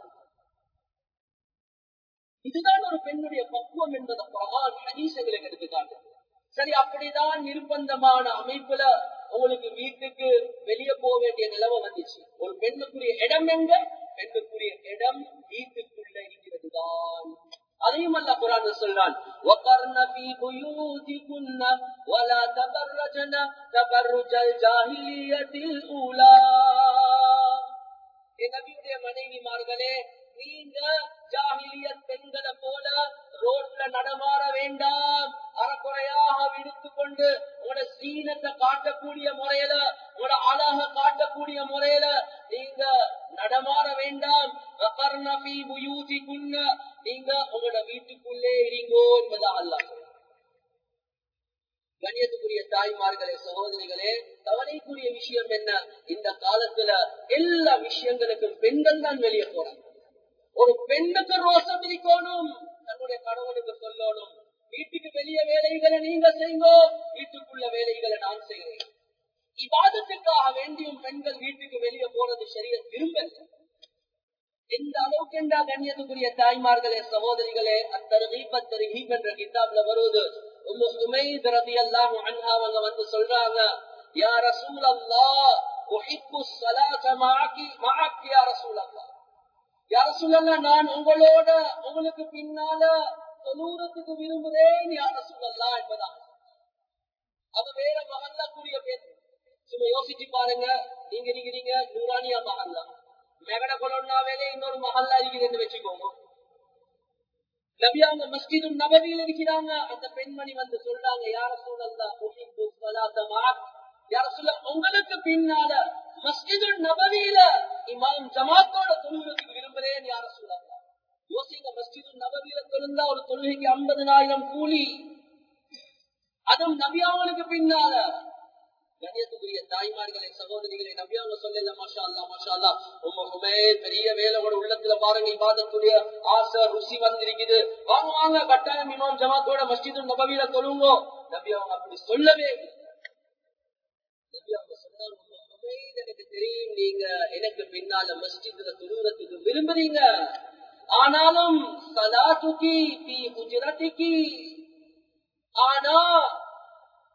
இதுதான் ஒரு பெண்ணுடைய பக்குவம் என்பதை பகவான் ஹதீசங்களுக்கு எடுத்துக்காட்டு சரி அப்படிதான் நிர்பந்தமான அமைப்புல உங்களுக்கு வீட்டுக்கு வெளியே போக வேண்டிய நிலைமை வந்துச்சு ஒரு பெண்ணுக்குரிய இடம் எங்க பெண்ணுக்குரிய இடம் வீட்டுக்குள்ள இருக்கிறது தான் அதையும் அல்ல குரான் சொல்றான் وَقَرْنَ فِي بُيُوتِكُنَّ وَلَا تَبَرَّجْنَ تَبَرُّجَ الْجَاهِلِيَّةِ الْأُولَى என் நபியுடைய மனைவிமார்களே நீங்க ஜாகிலிய பெண்களை போல ரோட்ல நடமாற வேண்டாம் அறக்குறையாக விடுத்து கொண்டு உங்களோட சீனத்தை காட்டக்கூடிய முறையில உங்களோட அழக காட்டக்கூடிய முறையில நீங்க நடமாற வேண்டாம் நீங்க உங்களோட வீட்டுக்குள்ளே இருங்கோ என்பதா அல்லாஹ் கண்ணியத்துக்குரிய தாய்மார்களே சகோதரிகளே கவலைக்குரிய விஷயம் என்ன இந்த காலத்துல எல்லா விஷயங்களுக்கும் பெண்கள் தான் வெளியே போறாங்க ஒரு பெண்ணுக்கு ரோசம் இருக்கணும் தன்னுடைய கணவனுக்கு சொல்லணும் வீட்டுக்கு வெளியே வேலைகளை நீங்க செய்யுங்க வீட்டுக்குள்ள வேலைகளை நான் செய்கிறேன் இவாதத்துக்காக வேண்டியும் பெண்கள் வீட்டுக்கு வெளியே போறது சரிய விரும்பல எந்த அளவுக்கு என்றா கண்ணியத்துக்குரிய தாய்மார்களே சகோதரிகளே அத்தருகீப் அத்தருகீப் என்ற கிதாப்ல வருவது உம்மு சுமைத் ரலியல்லாஹு அன்ஹா அவங்க வந்து சொல்றாங்க யா ரசூலல்லாஹ் உஹிப்பு ஸலாத மஅகி மஅக் யா ரசூலல்லாஹ் யா ரசூலல்லாஹ் நான் உங்களோட உங்களுக்கு பின்னால தொழுறதுக்கு விரும்புறேன் யா ரசூலல்லாஹ் என்பதாக அது வேற மகல்ல கூடிய பேர் சும்மா யோசிச்சு பாருங்க நீங்க இருக்கிறீங்க நூறானியா மகல்லா மெகட கொலோன்னாவேலே இன்னொரு மகல்லா இருக்குதுன்னு வச்சுக்கோங்க நபி அவங்க மஸ்ஜிது நபவியில் இருக்கிறாங்க அந்த பெண்மணி வந்து சொல்றாங்க யார சூழல்லா யார சொல்ல உங்களுக்கு பின்னால மஸ்ஜிது நபவியில இமாம் ஜமாத்தோட தொழுகிறதுக்கு விரும்புறேன் யார சொல்லலாம் யோசிங்க மஸ்ஜிது நபவியில தொழுந்தா ஒரு தொழுகைக்கு ஐம்பதனாயிரம் கூலி அதுவும் நபியாவனுக்கு பின்னால கண்ணியத்துக்குரிய தாய்மார்களே சகோதரிகளை நபியாவங்க சொல்லல மாஷா அல்லா மாஷா அல்லா உண்மை பெரிய வேலையோட உள்ளத்துல பாருங்க இபாதத்துடைய ஆசை ருசி வந்திருக்குது வாங்க வாங்க கட்டாயம் இமாம் ஜமாத்தோட மஸ்ஜிது நபவியில தொழுங்கோ நபியாவங்க அப்படி சொல்லவே நபியாவங்க சொன்னாங்க எனக்கு தெரியும் நீங்க எனக்கு பின்னால மஸ்ஜிதுல தொழுகிறதுக்கு விரும்புறீங்க ஆனாலும் சலாத்துக்கி பி குஜராத்திக்கு ஆனா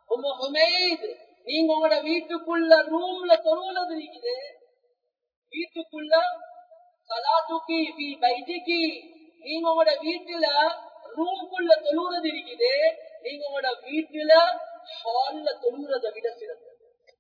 உம்ம ஹுமைத் நீங்க உங்களோட வீட்டுக்குள்ள ரூம்ல தொழுவது இருக்குது வீட்டுக்குள்ள சலாத்துக்கு பி பைதிக்கு நீங்க உங்களோட வீட்டுல ரூம்குள்ள தொழுறது இருக்குது நீங்க உங்களோட வீட்டுல ஹால்ல தொழுறதை விட சிறந்தது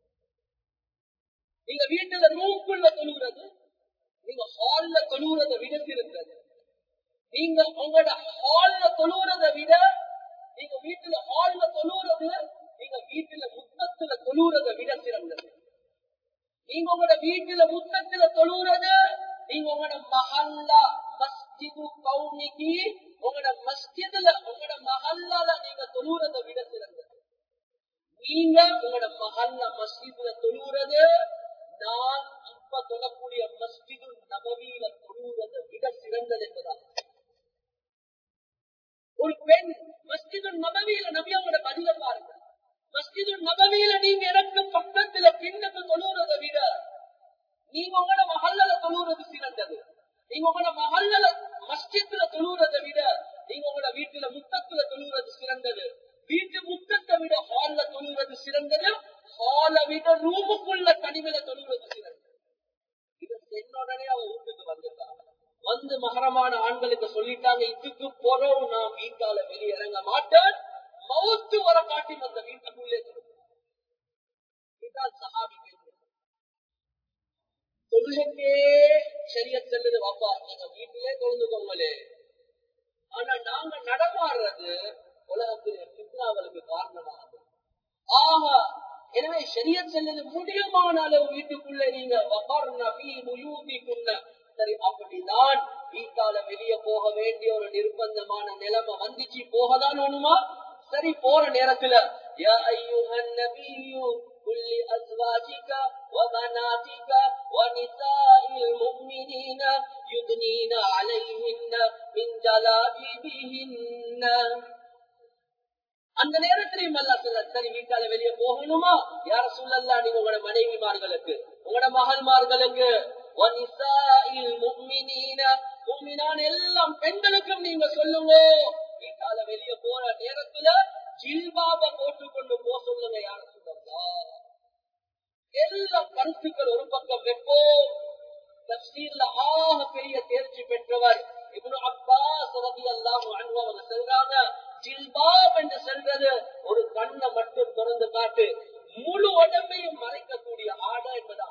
நீங்க வீட்டுல ரூம்குள்ள தொழுகிறது நீங்க ஹால்ல தொழுறதை விட சிறந்தது நீங்க உங்களோட ஹால்ல தொழுறதை விட நீங்க வீட்டுல ஹால்ல தொழுறது நீங்க வீட்டுல முத்தத்துல தொழுறதை விட சிறந்தது நீங்க உங்களோட வீட்டுல முத்தத்துல தொழுறது நீங்க உங்களோட மஹல்லா மஸ்ஜிது கௌமிக்கு உங்களோட மஸ்ஜிதுல உங்களோட மஹல்லால நீங்க தொழுறதை விட சிறந்தது நீங்க உங்களோட மஹல்லா மஸ்ஜிதுல தொழுறது நான் இப்ப தொழக்கூடிய மஸ்ஜிது நபவியில தொழுறதை விட சிறந்தது என்பதாக ஒரு பெண் மஸ்ஜிது நபவியில நபியாவோட பதில பாருங்க மஸ்ஜிது நபவியில நீங்க எனக்கு பக்கத்துல பின்னுக்கு தொழுறதை விட நீங்க உங்களோட மகல்ல தொழுறது சிறந்தது நீங்க உங்களோட மகல்ல மஸ்ஜித்ல தொழுறதை விட நீங்க உங்களோட வீட்டுல முத்தத்துல தொழுறது சிறந்தது வீட்டு முத்தத்தை விட ஹால்ல தொழுறது சிறந்தது ஹால விட ரூமுக்குள்ள தனிமையில தொழுறது சிறந்தது இது என்னுடனே அவ வீட்டுக்கு வந்துட்டாங்க வந்து மகரமான ஆண்களுக்கு சொல்லிட்டாங்க இதுக்கு போறோம் நான் வீட்டால வெளியிறங்க மாட்டேன் மவுத்து வர காட்டி அந்த வீட்டுக்குள்ளே இதுதான் சஹாபி தொழுகைக்கே சரிய செல்லுது வாப்பா நீங்க வீட்டிலே தொழுந்துக்கோங்களே ஆனா நாங்க நடமாடுறது உலகத்தில் பித்னாவலுக்கு காரணமாகுது ஆக எனவே சரிய செல்லுது முடியுமான அளவு வீட்டுக்குள்ள நீங்க சரி அப்படிதான் வீட்டால வெளியே போக வேண்டிய ஒரு நிர்பந்தமான நிலைமை வந்துச்சு போகதான் ஒண்ணுமா சரி போற நேரத்துல யா ஐயுஹன் நபியு قل لأزواجك وبناتك ونساء المؤمنين يدنين عليهن من جلابيبهن அந்த நேரத்திலையும் அல்ல சொல்ல சரி வீட்டால வெளியே போகணுமா யார சொல்லலாம் நீங்க உங்களோட மனைவிமார்களுக்கு உங்களோட மகள்மார்களுக்கு எல்லாம் பெண்களுக்கும் நீங்க சொல்லுங்க வீட்டால வெளியே போற நேரத்துல ஜில்பாப போட்டுக்கொண்டு போக சொல்லுங்க யார சொல்லலாம் எல்லா கருத்துக்கள் ஒரு பக்கம் வைப்போம் தப்சீர்ல ஆக பெரிய தேர்ச்சி பெற்றவர் இப்னு அப்பாஸ் ரலியல்லாஹு அன்ஹு அவங்க சொல்றாங்க ஜில்பாப் என்று சொல்றது ஒரு கண்ணை மட்டும் திறந்து காட்டு முழு உடம்பையும் மறைக்கக்கூடிய ஆடை என்பதாக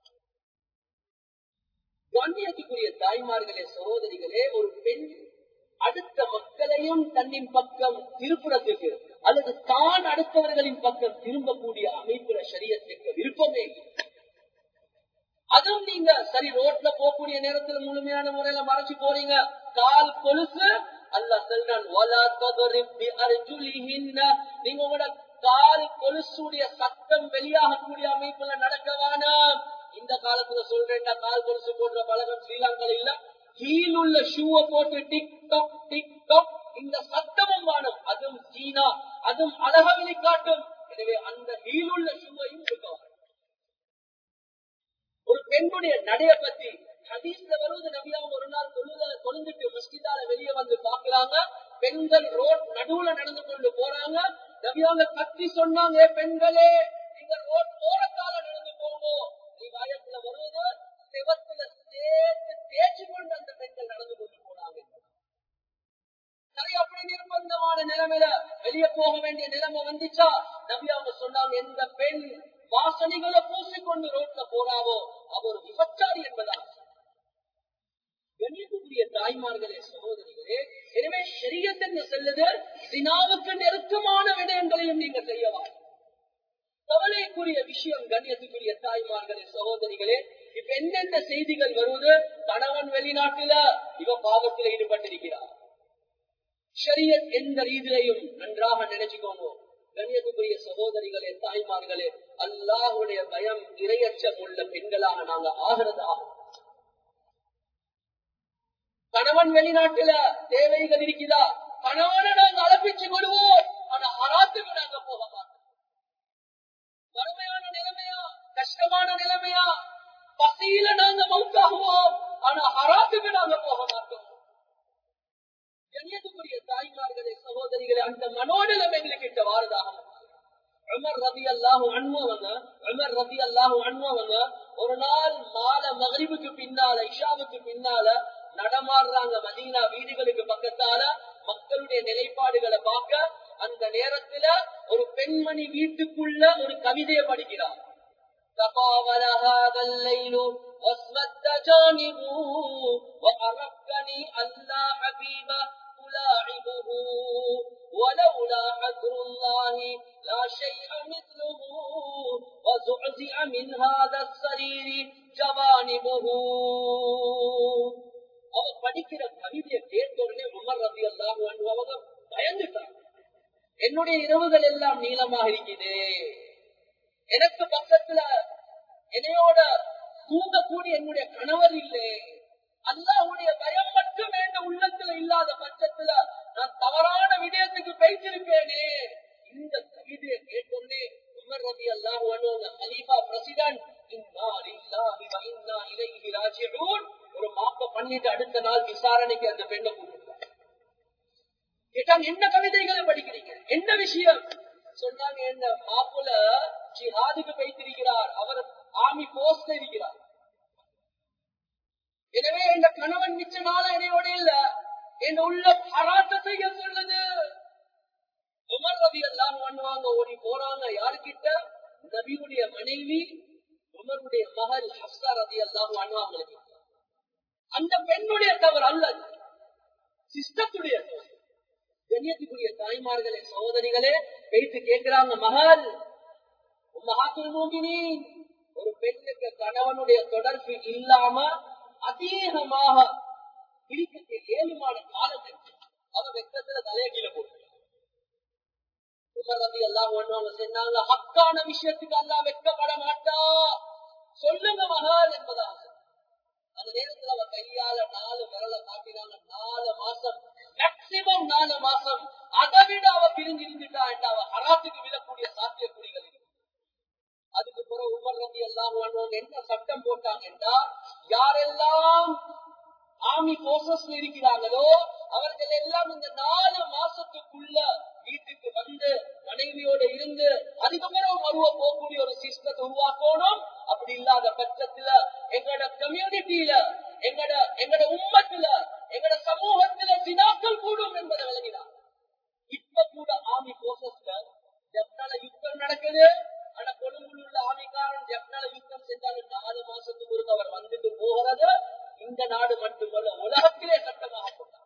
கண்ணியத்துக்குரிய தாய்மார்களே சகோதரிகளே ஒரு பெண் அடுத்த மக்களையும் தன்னின் பக்கம் திருப்புறத்துக்கு அல்லது தான் அடுத்தவர்களின் பக்கம் திரும்பக்கூடிய அமைப்புல சரியத்திற்கு விருப்பமே இல்லை அதுவும் நீங்க சரி ரோட்ல போகக்கூடிய நேரத்துல முழுமையான முறையில மறைச்சு போறீங்க கால் கொலுசு அல்ல செல்றான் நீங்க உங்களோட கால் கொலுசுடைய சத்தம் வெளியாகக்கூடிய அமைப்புல நடக்கவான இந்த காலத்துல சொல்றேன் கால் கொலுசு போன்ற பழகம் ஸ்ரீலங்கா இல்ல கீழ் உள்ள ஷூவை போட்டு டிக் டாக் டிக் டாக் இந்த சத்தமும் வாணும் அதுவும் சீனா அதுவும் அழக வெளிக்காட்டும் எனவே அந்த கீழ் உள்ள ஷூவையும் இருக்கவும் ஒரு பெண்ணுடைய நடைய பத்தி ஹதீஸ்ல வருவது நபியா ஒரு நாள் தொழுத தொழுந்துட்டு மஸ்ஜிதால வெளியே வந்து பாக்குறாங்க பெண்கள் ரோட் நடுவுல நடந்து கொண்டு போறாங்க நபியாங்க கத்தி சொன்னாங்க பெண்களே நீங்க ரோட் ஓரத்தால நடந்து போங்க நீ வாயத்துல வருவது செவத்துல சேர்த்து தேய்ச்சி கொண்டு அந்த பெண்கள் நடந்து கொண்டு போனாங்க சரி அப்படி நிர்பந்தமான நிலைமையில வெளியே போக வேண்டிய நிலைமை வந்துச்சா நபி அவங்க சொன்னாங்க எந்த பெண் வாசனைகளை பூசிக்கொண்டு ரோட்ல போறாவோ அவர் விபச்சாரி என்பதாக கண்ணியத்துக்குரிய தாய்மார்களே சகோதரிகளே எனவே ஷரியத் என்று சொல்லுது சினாவுக்கு நெருக்கமான விடயங்களையும் நீங்க செய்யவா கவலைக்குரிய விஷயம் கண்ணியத்துக்குரிய தாய்மார்களே சகோதரிகளே இப்ப என்னென்ன செய்திகள் வருவது கணவன் வெளிநாட்டுல இவ பாவத்தில் ஈடுபட்டிருக்கிறார் ஷரியத் எந்த ரீதியிலையும் நன்றாக நினைச்சுக்கோங்க கண்ணியத்துக்குரிய சகோதரிகளே தாய்மார்களே அல்லாஹுடைய பயம் இரையச்சம் உள்ள பெண்களாக நாங்க ஆகிறது ஆகும் கணவன் வெளிநாட்டுல தேவைகள் இருக்குதா கணவனை நாங்க அலப்பிச்சு கொள்வோம் ஆனா ஹராத்துக்கு நாங்க போக மாட்டோம் வறுமையான நிலைமையா கஷ்டமான நிலைமையா பசியில நாங்க மவுத்தாகுவோம் ஆனா ஹராத்துக்கு நாங்க போக மாட்டோம் கண்ணியத்துக்குரிய தாய்மார்களே சகோதரிகளே அந்த மனோநிலம் எங்களுக்கு வாரதாக உமர் ரபி அல்லாஹு அண்மவங்க உமர் ரபி அல்லாஹு அண்மவங்க ஒரு நாள் மாலை மகரிபுக்கு பின்னால இஷாவுக்கு பின்னால நடமாடுறாங்க மதீனா வீடுகளுக்கு பக்கத்தால மக்களுடைய நிலைப்பாடுகளை பார்க்க அந்த நேரத்துல ஒரு பெண்மணி வீட்டுக்குள்ள ஒரு கவிதையை படிக்கிறார் تطاول هذا الليل واسود جانبه وأرقني ألا حبيب ألاعبه ولولا حذر الله لا شيء مثله وزعزع من هذا السرير جوانبه அவர் படிக்கிற கவிதையை கேட்ட உடனே உமர் ரபி அல்லாஹ் அவங்க பயந்துட்டாங்க என்னுடைய இரவுகள் எல்லாம் நீளமாக இருக்குது எனக்கு பக்கத்துல என்னையோட தூங்கக்கூடிய என்னுடைய கணவர் இல்லை அல்லாவுடைய பயம் மட்டும் என்ற உள்ளத்துல இல்லாத பட்சத்துல நான் தவறான விடயத்துக்கு பேசிருப்பேனே இந்த கவிதையை கேட்டோன்னே உமர் ரபி அல்லாஹ் ஹலீஃபா பிரசிடன்ட் ஒரு மாப்ப பண்ணிட்டு அடுத்த நாள் விசாரணைக்கு அந்த பெண்ணை கூப்பிட்டாங்க கேட்டாங்க என்ன கவிதைகளை படிக்கிறீங்க என்ன விஷயம் சொன்னாங்க என்ன மாப்புல ஜிஹாதுக்கு வைத்திருக்கிறார் அவர் ஆமி போஸ்ட் இருக்கிறார் எனவே இந்த கணவன் மிச்ச நாள என்னையோட இல்ல என் உள்ள பராட்ட செய்ய சொல்லுது உமர் ரவி எல்லாம் பண்ணுவாங்க ஓடி போறாங்க யாருக்கிட்ட நபியுடைய மனைவி உமருடைய மகள் ஹப்சா ரவி எல்லாம் பண்ணுவாங்களுக்கு அந்த பெண்ணுடைய தவறு அல்ல சிஸ்டத்துடைய தவறு கண்ணியத்துக்குரிய தாய்மார்களே சகோதரிகளே வைத்து கேட்கிறாங்க மகள் மகாத்துல் மூமினின் ஒரு பெண்ணுக்கு கணவனுடைய தொடர்பு இல்லாம அதிகமாக பிடிக்க ஏழுமான காலத்திற்கு அவ வெக்கத்துல தலைய கீழே போட்டு உமர் ரதி எல்லாம் ஒண்ணுவாங்க சொன்னாங்க ஹக்கான விஷயத்துக்கு எல்லாம் வெக்கப்பட மாட்டா சொல்லுங்க மகள் என்பதாக அந்த நேரத்துல அவ கையால நாலு விரல காட்டினாங்க நாலு மாசம் மேக்சிமம் நாலு மாசம் அதை விட அவ பிரிஞ்சு இருந்துட்டா என்ற அவ ஹராத்துக்கு விடக்கூடிய சாத்தியக்குறிகள் இருக்கு அதுக்கு பிறகு உமர் ரதி எல்லாம் என்ன சட்டம் போட்டாங்கன்னா யாரெல்லாம் ஆமி போசஸ்ல இருக்கிறாங்களோ அவர்கள் எல்லாம் இந்த நாலு மாசத்துக்குள்ள வீட்டுக்கு வந்து மனைவியோட இருந்து அதுக்கப்புறம் மருவ போகக்கூடிய ஒரு சிஸ்டத்தை உருவாக்கணும் அப்படி இல்லாத பட்சத்துல எங்களோட கம்யூனிட்டியில எங்கட எங்கட உம்மத்துல எங்கட சமூகத்துல சினாக்கள் கூடும் என்பதை விளங்கினார் இப்ப கூட ஆமி போசஸ்ல ஜப்னால யுத்தம் நடக்குது ஆனா கொழும்புல உள்ள ஆமிக்காரன் ஜப்னால யுத்தம் செஞ்சாலும் நாலு மாசத்துக்கு ஒரு அவர் வந்துட்டு போகிறது இந்த நாடு மட்டுமல்ல உலகத்திலே சட்டமாக போட்டார்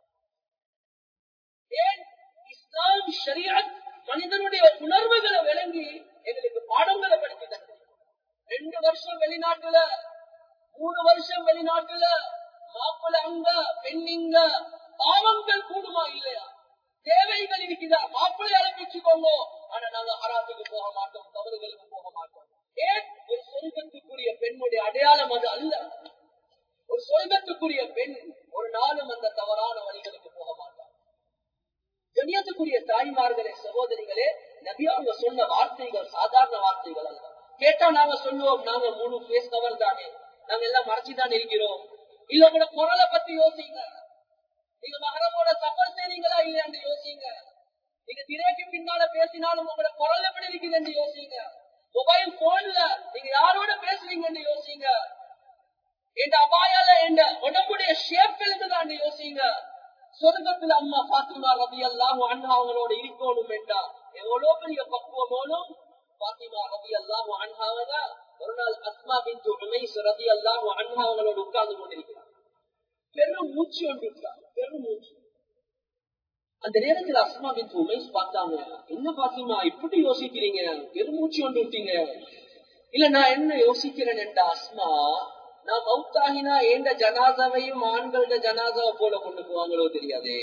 ஏன் இஸ்லாம் ஷரியத் மனிதனுடைய உணர்வுகளை விளங்கி எங்களுக்கு பாடங்களை படித்து தந்தது ரெண்டு வருஷம் வெளிநாட்டுல மூணு வருஷம் வெளிநாட்டுல மாப்பிள்ள அங்க பெண்ணிங்க பாவங்கள் கூடுமா இல்லையா தேவைகள் இருக்குதா மாப்பிள்ளை அழைப்பிச்சுக்கோங்க ஆனா நாங்க ஹராத்துக்கு போக மாட்டோம் தவறுகளுக்கு போக மாட்டோம் ஏன் ஒரு சொர்க்கத்துக்குரிய பெண்ணுடைய அடையாளம் அது அல்ல ஒரு சொர்க்கத்துக்குரிய பெண் ஒரு நாளும் அந்த தவறான வழிகளுக்கு போக மாட்டார் கண்ணியத்துக்குரிய தாய்மார்களே சகோதரிகளே நபி அவங்க சொன்ன வார்த்தைகள் சாதாரண வார்த்தைகள் அல்ல கேட்டா நாங்க சொல்லுவோம் நாங்க மூணு பேஸ் கவர் தானே நாங்க எல்லாம் மறைச்சுதான் இருக்கிறோம் இல்ல உங்களோட குரலை பத்தி யோசிங்க நீங்க மகரமோட சஃபர் செய்றீங்களா இல்லையான்னு யோசிங்க நீங்க திரைக்கு பின்னால பேசினாலும் உங்களோட குரல் எப்படி இருக்குதுன்னு யோசிங்க மொபைல் போன்ல நீங்க யாரோட பேசுறீங்கன்னு யோசிங்க என் அபாயால என் உடம்புடைய ஷேப் இருந்துதான் யோசிங்க சொர்க்கத்துல அம்மா பாத்திமா ரபி எல்லாம் அண்ணா அவங்களோட இருக்கணும் என்றா எவ்வளவு பெரிய பக்குவமோனும் பாத்திமா ரபி எல்லாம் அண்ணாவங்க ஒரு நாள் அஸ்மா பின் உமைஸ் ரபி எல்லாம் அண்ணா அவங்களோட உட்கார்ந்து கொண்டிருக்கிறார் பெரும் மூச்சு ஒன்று பெரும் மூச்சு அந்த நேரத்தில் அஸ்மா பின் உமைஸ் பார்த்தாங்க என்ன பாத்திமா இப்படி யோசிக்கிறீங்க பெரும் மூச்சு ஒன்று விட்டீங்க இல்ல நான் என்ன யோசிக்கிறேன் என்றா அஸ்மா நான் மவுத்தாகினா எந்த ஜனாதாவையும் ஆண்கள ஜனாதாவை போல கொண்டு போவாங்களோ தெரியாது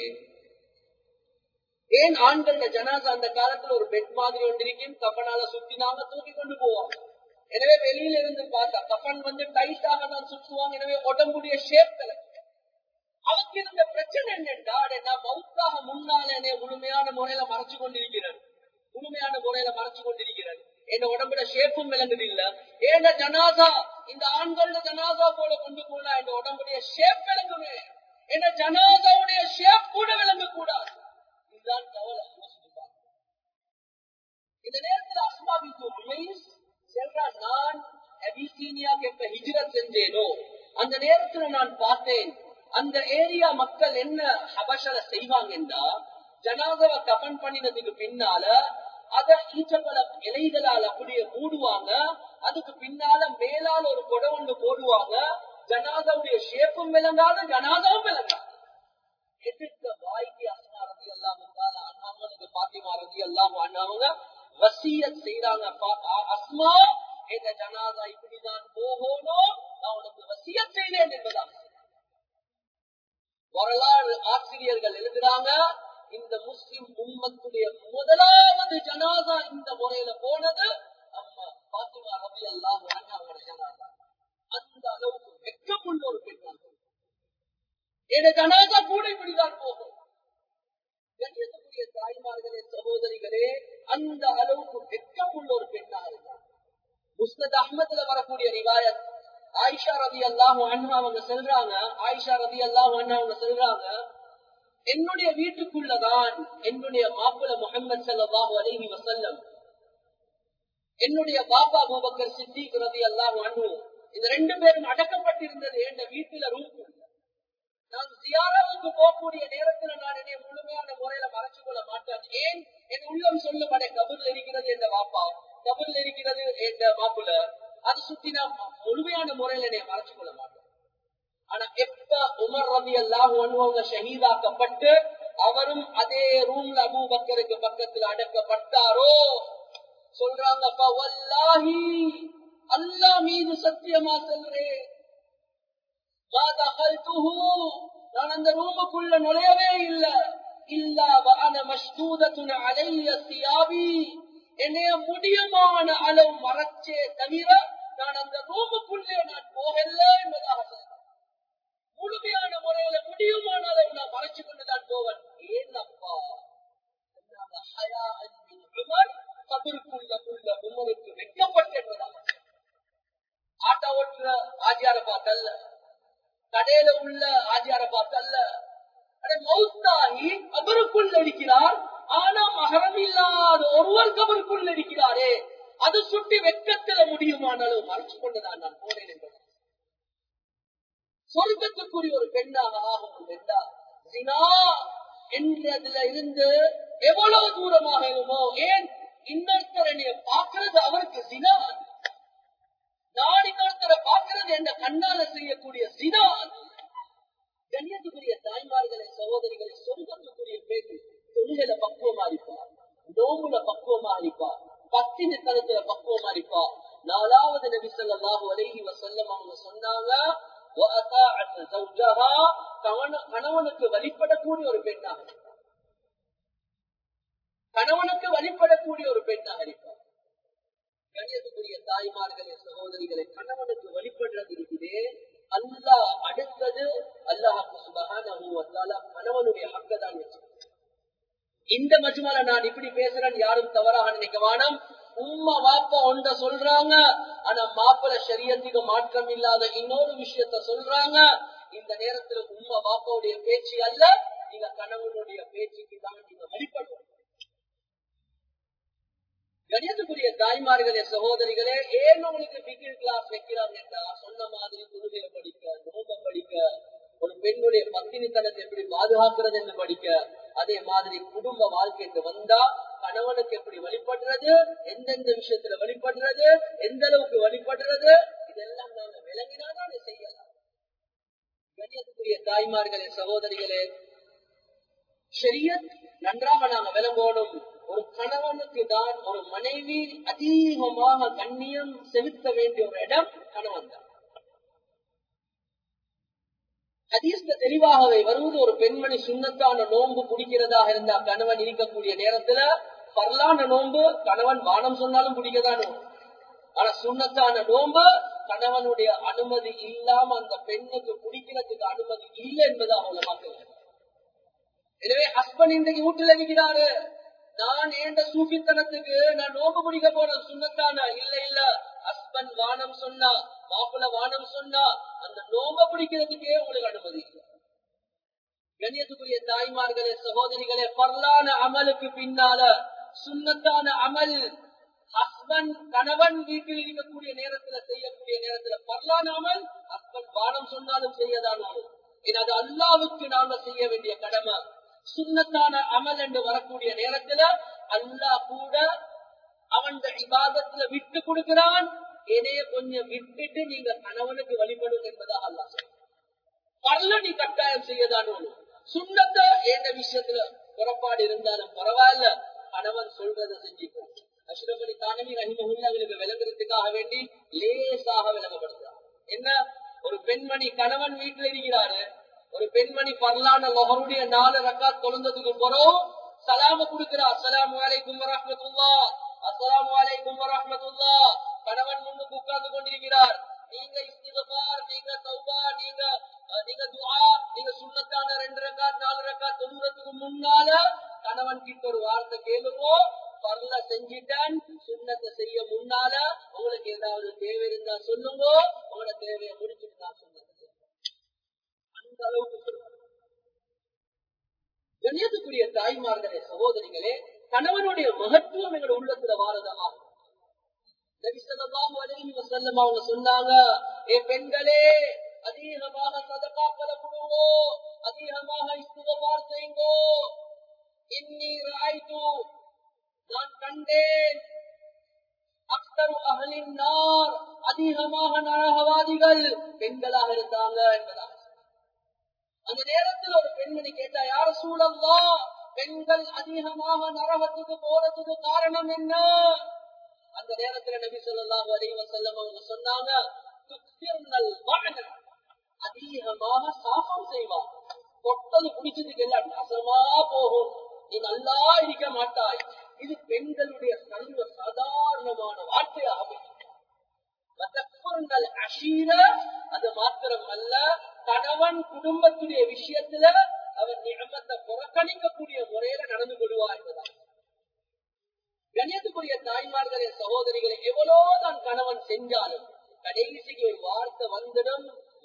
ஏன் ஆண்கள ஜனாசா அந்த காலத்துல ஒரு பெட் மாதிரி ஒன்று இருக்கும் கப்பனால சுத்தி நாங்க தூக்கி கொண்டு போவோம் எனவே வெளியில இருந்து பார்த்தா கப்பன் வந்து டைட்டாக தான் சுற்றுவாங்க எனவே உடம்புடைய ஷேப் கலக்கு அவருக்கு இருந்த பிரச்சனை என்னென்றா நான் மவுத்தாக முன்னால என்னை முழுமையான முறையில மறைச்சு கொண்டிருக்கிறேன் முழுமையான முறையில மறைச்சு கொண்டிருக்கிறேன் என் உடம்புல ஷேப்பும் விளங்குது இல்ல ஏன ஜனாசா இந்த ஆண்கள ஜனாசா போல கொண்டு போனா என் உடம்புடைய ஷேப் விளங்குமே என்ன ஜனாசாவுடைய ஷேப் கூட விளங்க கூடாது இதுதான் கவலை இந்த நேரத்தில் அஸ்மாபிக்கு உமைஸ் செல்றான் நான் அபிசீனியாக்கு எப்ப ஹிஜ்ரத் செஞ்சேனோ அந்த நேரத்துல நான் பார்த்தேன் அந்த ஏரியா மக்கள் என்ன ஹபஷல செய்வாங்கன்னா ஜனாதவ கபன் பண்ணினதுக்கு பின்னால அத ஈச்சப்பட இலைகளால் அப்படியே மூடுவாங்க அதுக்கு பின்னால மேலால ஒரு கொடை ஒன்று போடுவாங்க ஜனாதாவுடைய ஷேப்பும் விளங்காத ஜனாதாவும் விளங்காது எதிர்த்த வாய்க்கு அஸ்மா ரதி எல்லாம் அண்ணாமனுக்கு பாத்திமா ரதி எல்லாம் அண்ணாவங்க வசியத் செய்யறாங்க அஸ்மா எங்க ஜனாதா இப்படிதான் போகணும் நான் உனக்கு வசியத் செய்தேன் என்பதாக வரலாறு ஆசிரியர்கள் எழுதுறாங்க இந்த முஸ்லிம் உம்மத்துடைய முதலாவது ஜனாதா இந்த முறையில போனது அம்மா பாத்திமா ரவி எல்லாம் அவங்களோட ஜனாதா அந்த அளவுக்கு வெக்கமுள்ள ஒரு பெண் என் ஜனாதா கூட இப்படிதான் போகும் கண்ணியத்துக்குரிய தாய்மார்களே சகோதரிகளே அந்த அளவுக்கு வெக்கம் உள்ள ஒரு பெண்ணாக இருந்தார் முஸ்னத் அஹ்மதுல வரக்கூடிய ரிவாயத் ஆயிஷா ரவி அல்லாஹ் அண்ணா அவங்க சொல்றாங்க ஆயிஷா ரவி அல்லாஹ் அண்ணா அவங்க சொல்றாங்க என்னுடைய வீட்டுக்குள்ளதான் என்னுடைய மாப்பிள்ள முகமது சல்லாஹூ அலஹி வசல்லம் என்னுடைய பாப்பா பூபக்கர் சித்திக் ரவி அல்லாஹ் அண்ணு இந்த ரெண்டு பேரும் அடக்கப்பட்டிருந்தது என் வீட்டுல ரூம் நான் ஜியாராவுக்கு போகக்கூடிய நேரத்துல நான் என்னை முழுமையான முறையில மறைச்சு கொள்ள மாட்டேன் ஏன் என் உள்ளம் சொல்லுபட கபூர்ல இருக்கிறது என்ற வாப்பா கபூர்ல இருக்கிறது என்ற மாப்புல அது சுத்தி நான் முழுமையான முறையில என்னை மறைச்சு கொள்ள மாட்டேன் ஆனா எப்ப உமர் ரவி எல்லாம் ஒன்றுவங்க ஷஹீதாக்கப்பட்டு அவரும் அதே ரூம்ல அபூபக்கருக்கு பக்கத்தில் அடக்கப்பட்டாரோ சொல்றாங்க அல்லா மீது சத்தியமா சொல்றேன் நான் அந்த ரூமுக்குள்ள நுழையவே இல்ல இல்லா வான மஷ்தூதத்துன அலைய சியாபி என்னைய முடியுமான அளவு மறைச்சே தவிர நான் அந்த ரூமுக்குள்ளே நான் போகல என்பதாக சொல்றேன் முழுமையான முறையில முடியுமான அளவு நான் மறைச்சு கொண்டுதான் போவேன் ஏன் அப்பா கபருக்குள்ள உள்ள உமருக்கு வெட்கப்பட்டதாக ஆட்டோ ஓட்டுற ஆஜியார பார்த்தல்ல கடையில உள்ள ஆஜியார பார்த்தல்ல மௌத்தாகி கபருக்குள் இருக்கிறார் ஆனா மகரம் இல்லாத ஒருவர் கபருக்குள் இருக்கிறாரே அது சுட்டி வெக்கத்துல முடியுமானாலும் மறைச்சு கொண்டுதான் நான் போனேன் என்பது சொர்க்கத்துக்குரிய ஒரு பெண்ணாக ஆகும் பெண்ணா ஜினா என்றதுல இருந்து எவ்வளவு தூரமாக இருக்குமோ ஏன் இன்னொருத்தர் என்னைய பார்க்கிறது அவருக்கு ஜினா நான் இன்னொருத்தரை பார்க்கிறது என்ற கண்ணால செய்யக்கூடிய ஜினா கண்ணியத்துக்குரிய தாய்மார்களை சகோதரிகளை சொர்க்கத்துக்குரிய பேரு தொழுகையில பக்குவமா இருப்பார் நோம்புல பக்குவமா இருப்பார் பத்தின தளத்துல பக்குவமா இருப்பார் நாலாவது நபி சொல்லாஹு அலைஹி வசல்லம் அவங்க சொன்னாங்க கணவனுக்கு வழிபடக்கூடிய ஒரு பெண்ணாக கணவனுக்கு வழிபடக்கூடிய ஒரு பெண்ணாக இருப்பார் கணியத்துக்குரிய தாய்மார்களே சகோதரிகளை கணவனுக்கு வழிபடுறது இருக்குதே அல்லா அடுத்தது அல்லாஹு சுபகான கணவனுடைய ஹக்கதான் வச்சு இந்த மஜ்மால நான் இப்படி பேசுறேன் யாரும் தவறாக நினைக்க வேணாம் உம்மா வாப்பா ஒன்ற சொல்றாங்க ஆனா மாப்பிள சரியத்துக்கு மாற்றம் இல்லாத இன்னொரு விஷயத்த சொல்றாங்க இந்த நேரத்துல உம்மா வாப்பாவுடைய பேச்சு அல்ல நீங்க கணவனுடைய பேச்சுக்கு தான் நீங்க வழிபடுவோம் கணியத்துக்குரிய தாய்மார்களே சகோதரிகளே ஏன் உங்களுக்கு பிகில் கிளாஸ் வைக்கிறாங்கன்னா சொன்ன மாதிரி குருகைய படிக்க நோபம் படிக்க ஒரு பெண்ணுடைய பத்தினித்தனத்தை எப்படி பாதுகாக்கிறது என்று படிக்க அதே மாதிரி குடும்ப வாழ்க்கைக்கு வந்தா கணவனுக்கு எப்படி வழிபடுறது எந்தெந்த விஷயத்துல வழிபடுறது எந்த அளவுக்கு வழிபடுறது இதெல்லாம் நாங்க விளங்கினாதான் செய்யலாம் கண்ணியத்துக்குரிய தாய்மார்களே சகோதரிகளே ஷரியத் நன்றாக நாங்க விளங்கணும் ஒரு கணவனுக்கு தான் ஒரு மனைவி அதிகமாக கண்ணியம் செலுத்த வேண்டிய ஒரு இடம் கணவன் தான் ஹதீஸ்ல தெளிவாகவே வருவது ஒரு பெண்மணி சுண்ணத்தான நோன்பு குடிக்கிறதாக இருந்தா கணவன் இருக்கக்கூடிய நேரத்துல பரலான நோன்பு கணவன் வானம் சொன்னாலும் குடிக்கதான் ஆனா சுண்ணத்தான நோன்பு கணவனுடைய அனுமதி இல்லாம அந்த பெண்ணுக்கு குடிக்கிறதுக்கு அனுமதி இல்லை என்பது அவங்க மக்கள் எனவே ஹஸ்பண்ட் இன்றைக்கு வீட்டுல இருக்கிறாரு நான் ஏண்ட சூப்பித்தனத்துக்கு நான் நோம்பு முடிக்க போறேன் சுண்ணத்தானா இல்ல இல்ல ஹஸ்பண்ட் வானம் சொன்னா மாப்பிள்ள வானம் சொன்னா அந்த நோம்ப பிடிக்கிறதுக்கே உங்களுக்கு அனுமதி இல்லை கண்ணியத்துக்குரிய தாய்மார்களே சகோதரிகளே பரலான அமலுக்கு பின்னால சுண்ணத்தான அமல் ஹஸ்பண்ட் கணவன் வீட்டில் இருக்கக்கூடிய நேரத்துல செய்யக்கூடிய நேரத்துல பரலான அமல் ஹஸ்பண்ட் பானம் சொன்னாலும் செய்யதான் ஆகும் ஏன்னா அது அல்லாவுக்கு நாம செய்ய வேண்டிய கடமை சுண்ணத்தான அமல் என்று வரக்கூடிய நேரத்துல அல்லாஹ் கூட அவன் இபாதத்துல விட்டு கொடுக்கிறான் என்னைய கொஞ்சம் விட்டுட்டு நீங்க கணவனுக்கு வழிபடும் என்பதாக அல்லாஹ் சொல்றான் பரல நீ கட்டாயம் செய்யதான் சுண்ணத்தை எந்த விஷயத்துல புறப்பாடு இருந்தாலும் பரவாயில்ல கணவன் சொல்றதை செஞ்சுக்கோ அஷ்ரபலி தானவி ரஹிமஹுல்லாவிற்கு விளங்குறதுக்காக வேண்டி லேசாக விளங்கப்படுத்துறார் என்ன ஒரு பெண்மணி கணவன் வீட்டில் இருக்கிறாரு ஒரு பெண்மணி பரலான லொஹருடைய நாலு ரக்கா தொழுந்ததுக்கு பிறகு சலாம கொடுக்கிறா அஸ்லாம் வலைக்கும் வரமத்துல்லா அஸ்லாம் வலைக்கும் வரமத்துல்லா கணவன் முன்னுக்கு உட்கார்ந்து கொண்டிருக்கிறார் நீங்க இஸ்திகபார் நீங்க தௌபா நீங்க நீங்க துஆ நீங்க சுண்ணத்தான ரெண்டு ரக்காத் நாலு ரக்காத் தொழுறதுக்கு முன்னால கணவன் கிட்ட ஒரு வார்த்தை கேளுவோ பரல செஞ்சிட்டேன் சுண்ணத்தை செய்ய முன்னால உங்களுக்கு ஏதாவது தேவை இருந்தா சொல்லுங்க உங்களோட தேவையை முடிச்சுட்டு நான் சுண்ணத்தை அந்த அளவுக்கு கண்ணியத்துக்குரிய தாய்மார்களே சகோதரிகளே கணவனுடைய மகத்துவம் எங்களோட உள்ளத்துல வாரதா அவங்க சொன்னாங்க ஏ பெண்களே அதிகமாக சதகாக்களை கொடுங்கோ அதிகமாக இஸ்திகபார் செய்யுங்கோ இன்னி ராய்து நான் கண்டேன் அக்தரு அகலின் நார் அதிகமாக நரகவாதிகள் பெண்களாக இருந்தாங்க என்பதாக அந்த நேரத்தில் ஒரு பெண்மணி கேட்டா யார சூழல்லா பெண்கள் அதிகமாக நரகத்துக்கு போறதுக்கு காரணம் என்ன அந்த நேரத்துல நபி சொல்லலாம் அலைவ செல்லம் அவங்க சொன்னாங்க அதிகமாக சாபம் செய்வா தொட்டது குடிச்சதுக்கு எல்லாம் நாசமா போகும் நீ நல்லா இருக்க மாட்டாய் இது பெண்களுடைய சர்வ சாதாரணமான வார்த்தையாக அஷீர அது மாத்திரம் அல்ல கணவன் குடும்பத்துடைய விஷயத்துல அவன் நியமத்தை புறக்கணிக்கக்கூடிய முறையில நடந்து கொள்வா என்பதான் கண்ணியத்துக்குரிய தாய்மார்களே சகோதரிகளை எவ்வளவுதான் கணவன் செஞ்சாலும் கடைசிக்கு ஒரு வார்த்தை வந்துடும்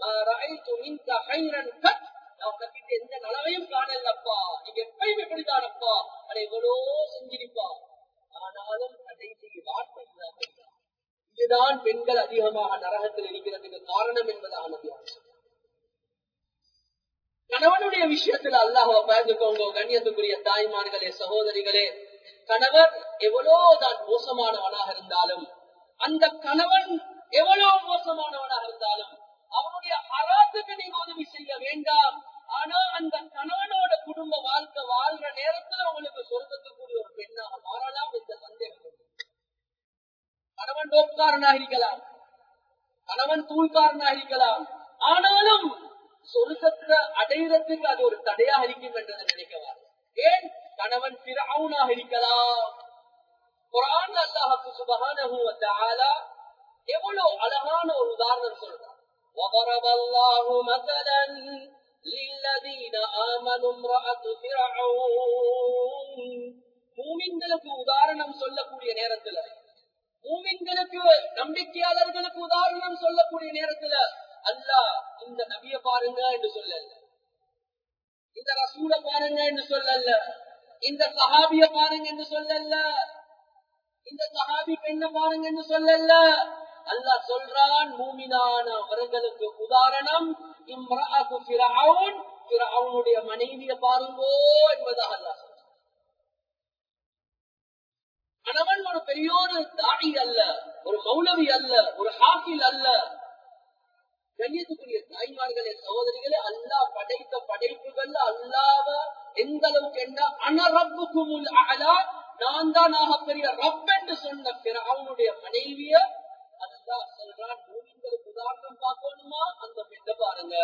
எந்த நலவையும் காணலப்பா நீங்க எப்பயும் இப்படித்தானப்பா அதை எவ்வளோ செஞ்சிருப்பா ஆனாலும் கடைசிக்கு வார்த்தை இதுதான் பெண்கள் அதிகமாக நரகத்தில் இருக்கிறதுக்கு காரணம் என்பதாக நம்பியாச்சு கணவனுடைய விஷயத்துல அல்லாஹ் பயந்துக்கோங்க கண்ணியத்துக்குரிய தாய்மார்களே சகோதரிகளே கணவர் எவ்வளவுதான் மோசமானவனாக இருந்தாலும் அந்த கணவன் எவ்வளவு மோசமானவனாக இருந்தாலும் அவனுடைய ஹராத்துக்கு நீங்க உதவி செய்ய வேண்டாம் ஆனா அந்த கணவனோட குடும்ப வாழ்க்கை வாழ்ற நேரத்துல உங்களுக்கு சொர்க்கத்துக்குரிய ஒரு பெண்ணாக மாறலாம் இந்த சந்தேகம் கணவன் டோப்காரனாக இருக்கலாம் கணவன் தூள்காரனாக இருக்கலாம் ஆனாலும் சொருக்கத்தை அடையிறதுக்கு அது ஒரு தடையாக இருக்கும் என்றதை நினைக்கவார் ஏன் கணவன் பிறவுனாக இருக்கலாம் குரான் அல்லாஹுக்கு சுபகானஹு வதஆலா எவ்வளவு அழகான ஒரு உதாரணம் சொல்றான் وضرب الله مثلا للذين آمنوا امرأة فرعون மூமின்களுக்கு உதாரணம் சொல்லக்கூடிய நேரத்துல மூமின்களுக்கு நம்பிக்கையாளர்களுக்கு உதாரணம் சொல்லக்கூடிய நேரத்துல அல்லாஹ் இந்த நபிய பாருங்க என்று சொல்லல இந்த ரசூல பாருங்க என்று சொல்லல இந்த சஹாபிய பாருங்க என்று சொல்லல இந்த சஹாபி பெண்ண பாருங்க என்று சொல்லல அல்லாஹ் சொல்றான் மூமினான அவர்களுக்கு உதாரணம் இம்ராஅத்து ஃபிரௌன் ஃபிரௌனுடைய மனைவிய பாருங்கோ என்பதாக அல்லாஹ் சொல்றான் கணவன் ஒரு பெரியோரு தாடி அல்ல ஒரு மௌலவி அல்ல ஒரு ஹாஃபில் அல்ல கண்ணியத்துக்குரிய தாய்மார்களே சகோதரிகளே அல்லாஹ் படைத்த படைப்புகள் அல்லாவ எந்த அளவுக்கு என்ன அனரப்புக்குமுல் அலா நான் தான் ஆக பெரிய ரப் என்று சொன்ன பிற அவனுடைய மனைவிய அல்லாஹ் சொல்றான் மூமின்களுக்கு உதாரணம் பார்க்கணுமா அந்த பெண்ணை பாருங்க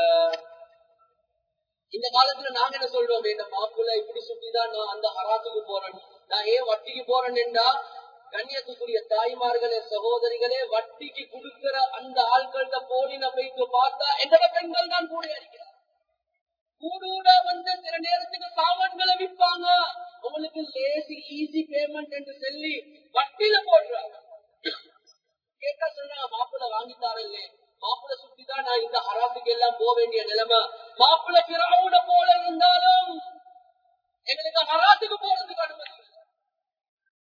இந்த காலத்துல நாங்க என்ன சொல்றோம் இந்த மாப்பிள்ள இப்படி சுத்திதான் நான் அந்த ஹராத்துக்கு போறேன் நான் ஏன் வட்டிக்கு போறேன்டா கண்ணியத்துக்குரிய தாய்மார்களே சகோதரிகளே வட்டிக்கு கொடுக்கிற அந்த ஆட்கள்கிட்ட போலின போய்த்து பார்த்தா எங்கட பெண்கள் தான் கூட அடிக்கிறார் கூடூட வந்து சில நேரத்துக்கு சாமான்களை விற்பாங்க உங்களுக்கு லேசி ஈஸி பேமெண்ட் என்று சொல்லி வட்டியில போடுறாங்க கேட்டா சொல்றாங்க மாப்பிள்ள வாங்கித்தாரல்லே மாப்பிள்ள சுத்திதான் நான் இந்த ஹராத்துக்கு எல்லாம் போக வேண்டிய நிலைமை மாப்பிள்ள பிறவுட போல இருந்தாலும் எங்களுக்கு ஹராத்துக்கு போறதுக்கு அனுமதி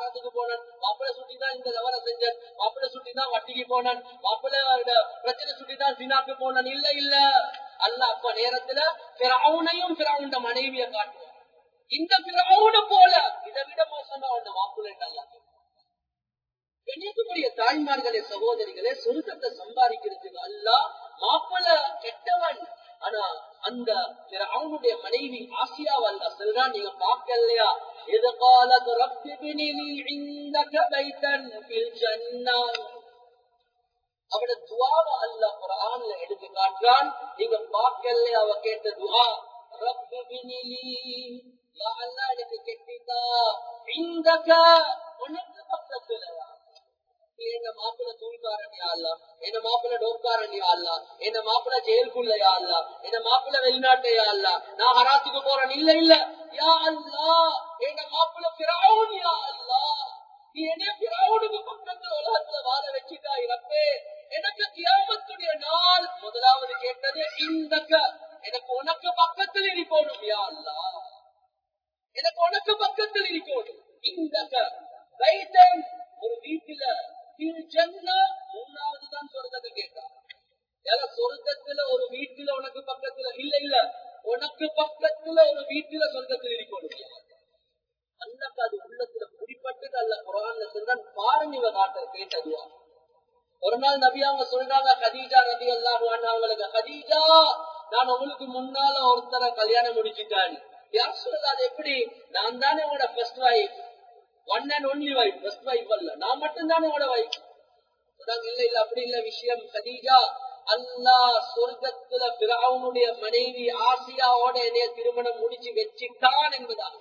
ஹராத்துக்கு போனான் மாப்பிள்ள சுட்டி தான் இந்த தவற செஞ்சன் மாப்பிள்ள சுட்டி தான் வட்டிக்கு போனான் மாப்பிள்ள பிரச்சனை சுட்டி தான் சினாக்கு போனான் இல்ல இல்ல அல்ல அப்ப நேரத்துல பிறவுனையும் பிறவுண்ட மனைவிய காட்டுவான் இந்த பிறவுன போல இதை விட மோசமா உண்ட மாப்பிள்ள அல்ல கண்ணியத்துக்குரிய தாய்மார்களே சகோதரிகளே சொருக்கத்தை சம்பாதிக்கிறதுக்கு அல்ல மாப்பிள்ள கெட்டவன் ஆனா அந்த அவனுடைய மனைவி ஆசியாவை அல்ல சொல்றான் நீங்க பார்க்கலையா இது காலத்து ரப்பிபினி இந்தக பைத்தன் ஃபில் ஜன்னா அவட துவாவை அல்ல குரான்ல எடுத்து காட்டுறான் நீங்க பார்க்கலையா அவ கேட்ட துவா ரப்பிபினி யா அல்லாஹ் எனக்கு கெட்டித்தா இந்தக உனக்கு பக்கத்துல என்ன மாப்பிள்ள தூள்காரன் யாழ்லா என்ன மாப்பிள்ள டோக்காரன் யாழ்லா என்ன மாப்பிள்ள ஜெயிலுக்குள்ள யாழ்லா என்ன மாப்பிள்ள வெளிநாட்டு யாழ்லா நான் ஹராத்துக்கு போறேன் இல்ல இல்ல யா அல்லா என்ன மாப்பிள்ள பிராவுன் யா அல்லா நீ என்ன பிராவுனுக்கு பக்கத்துல உலகத்துல வாழ வச்சுட்டா இறப்பே எனக்கு கியாமத்துடைய நாள் முதலாவது கேட்டது இந்தக்க எனக்கு உனக்கு பக்கத்தில் இருக்கணும் யா அல்லா எனக்கு உனக்கு பக்கத்தில் இருக்கணும் இந்தக்க வைத்தன் ஒரு வீட்டுல மூணாவது தான் சொர்க்கத்தை கேட்டான் சொர்க்கத்துல ஒரு வீட்டுல உனக்கு பக்கத்துல இல்ல இல்ல உனக்கு பக்கத்துல ஒரு வீட்டுல சொர்க்கத்தில் இருக்கணும் அன்னக்கு அது உள்ளத்துல குறிப்பட்டு அல்ல குரான்ல சொல்றான் பாருங்க இவ காட்ட கேட்டதுவா ஒரு நாள் நபி அவங்க சொல்றாங்க கதீஜா ரதி எல்லாம் அவங்களுக்கு கதீஜா நான் உங்களுக்கு முன்னால ஒருத்தர கல்யாணம் முடிச்சுட்டான் யார் சொல்றது அது எப்படி நான் தானே உங்களோட first wife one and only wife first wife அல்ல நான் மட்டும் தானே உங்களோட வைஃப் இல்ல இல்ல அப்படி இல்ல விஷயம் கதீஜா அல்லா சொர்க்கத்துல பிராவுனுடைய மனைவி ஆசியாவோட என்னைய திருமணம் முடிச்சு வச்சுட்டான் என்பதாக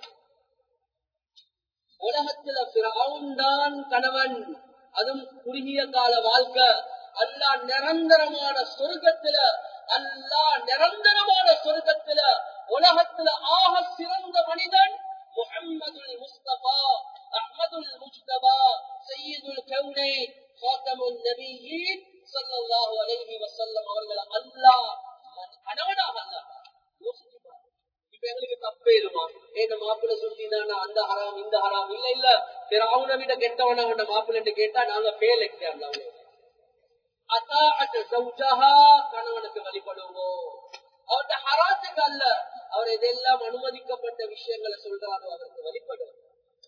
உலகத்துல பிராவுன் தான் கணவன் அதுவும் குறுகிய கால வாழ்க்கை அல்லா நிரந்தரமான சொர்க்கத்துல அல்லா நிரந்தரமான சொர்க்கத்துல உலகத்துல ஆக சிறந்த மனிதன் முகம்மது முஸ்தபா அஹமதுல் முஸ்தபா சையீதுல் கவுனை காத்தமுல் நபியின் ஸல்லல்லாஹு அலைஹி வஸல்லம் அவர்கள் அல்லாஹ் கணவனாக அல்லாஹ் யோசிச்சு பாருங்க இப்ப எங்களுக்கு தப்பேதுமா ஏன் மாப்பிள்ள சுட்டினா அந்த ஹராம் இந்த ஹராம் இல்ல இல்ல பிறவுனை விட கெட்டவன அவன் மாப்பிள்ளை கேட்டா நாங்க ஃபெயில் எக்ஸாம் அவளே அத்தாஅத் ஜௌஜஹா கணவனுக்கு வழிபடுவோம் அவர்கிட்ட ஹராத்துக்கு அல்ல அவர் இதெல்லாம் அனுமதிக்கப்பட்ட விஷயங்களை சொல்றாரோ அவருக்கு வழிபடுவோம்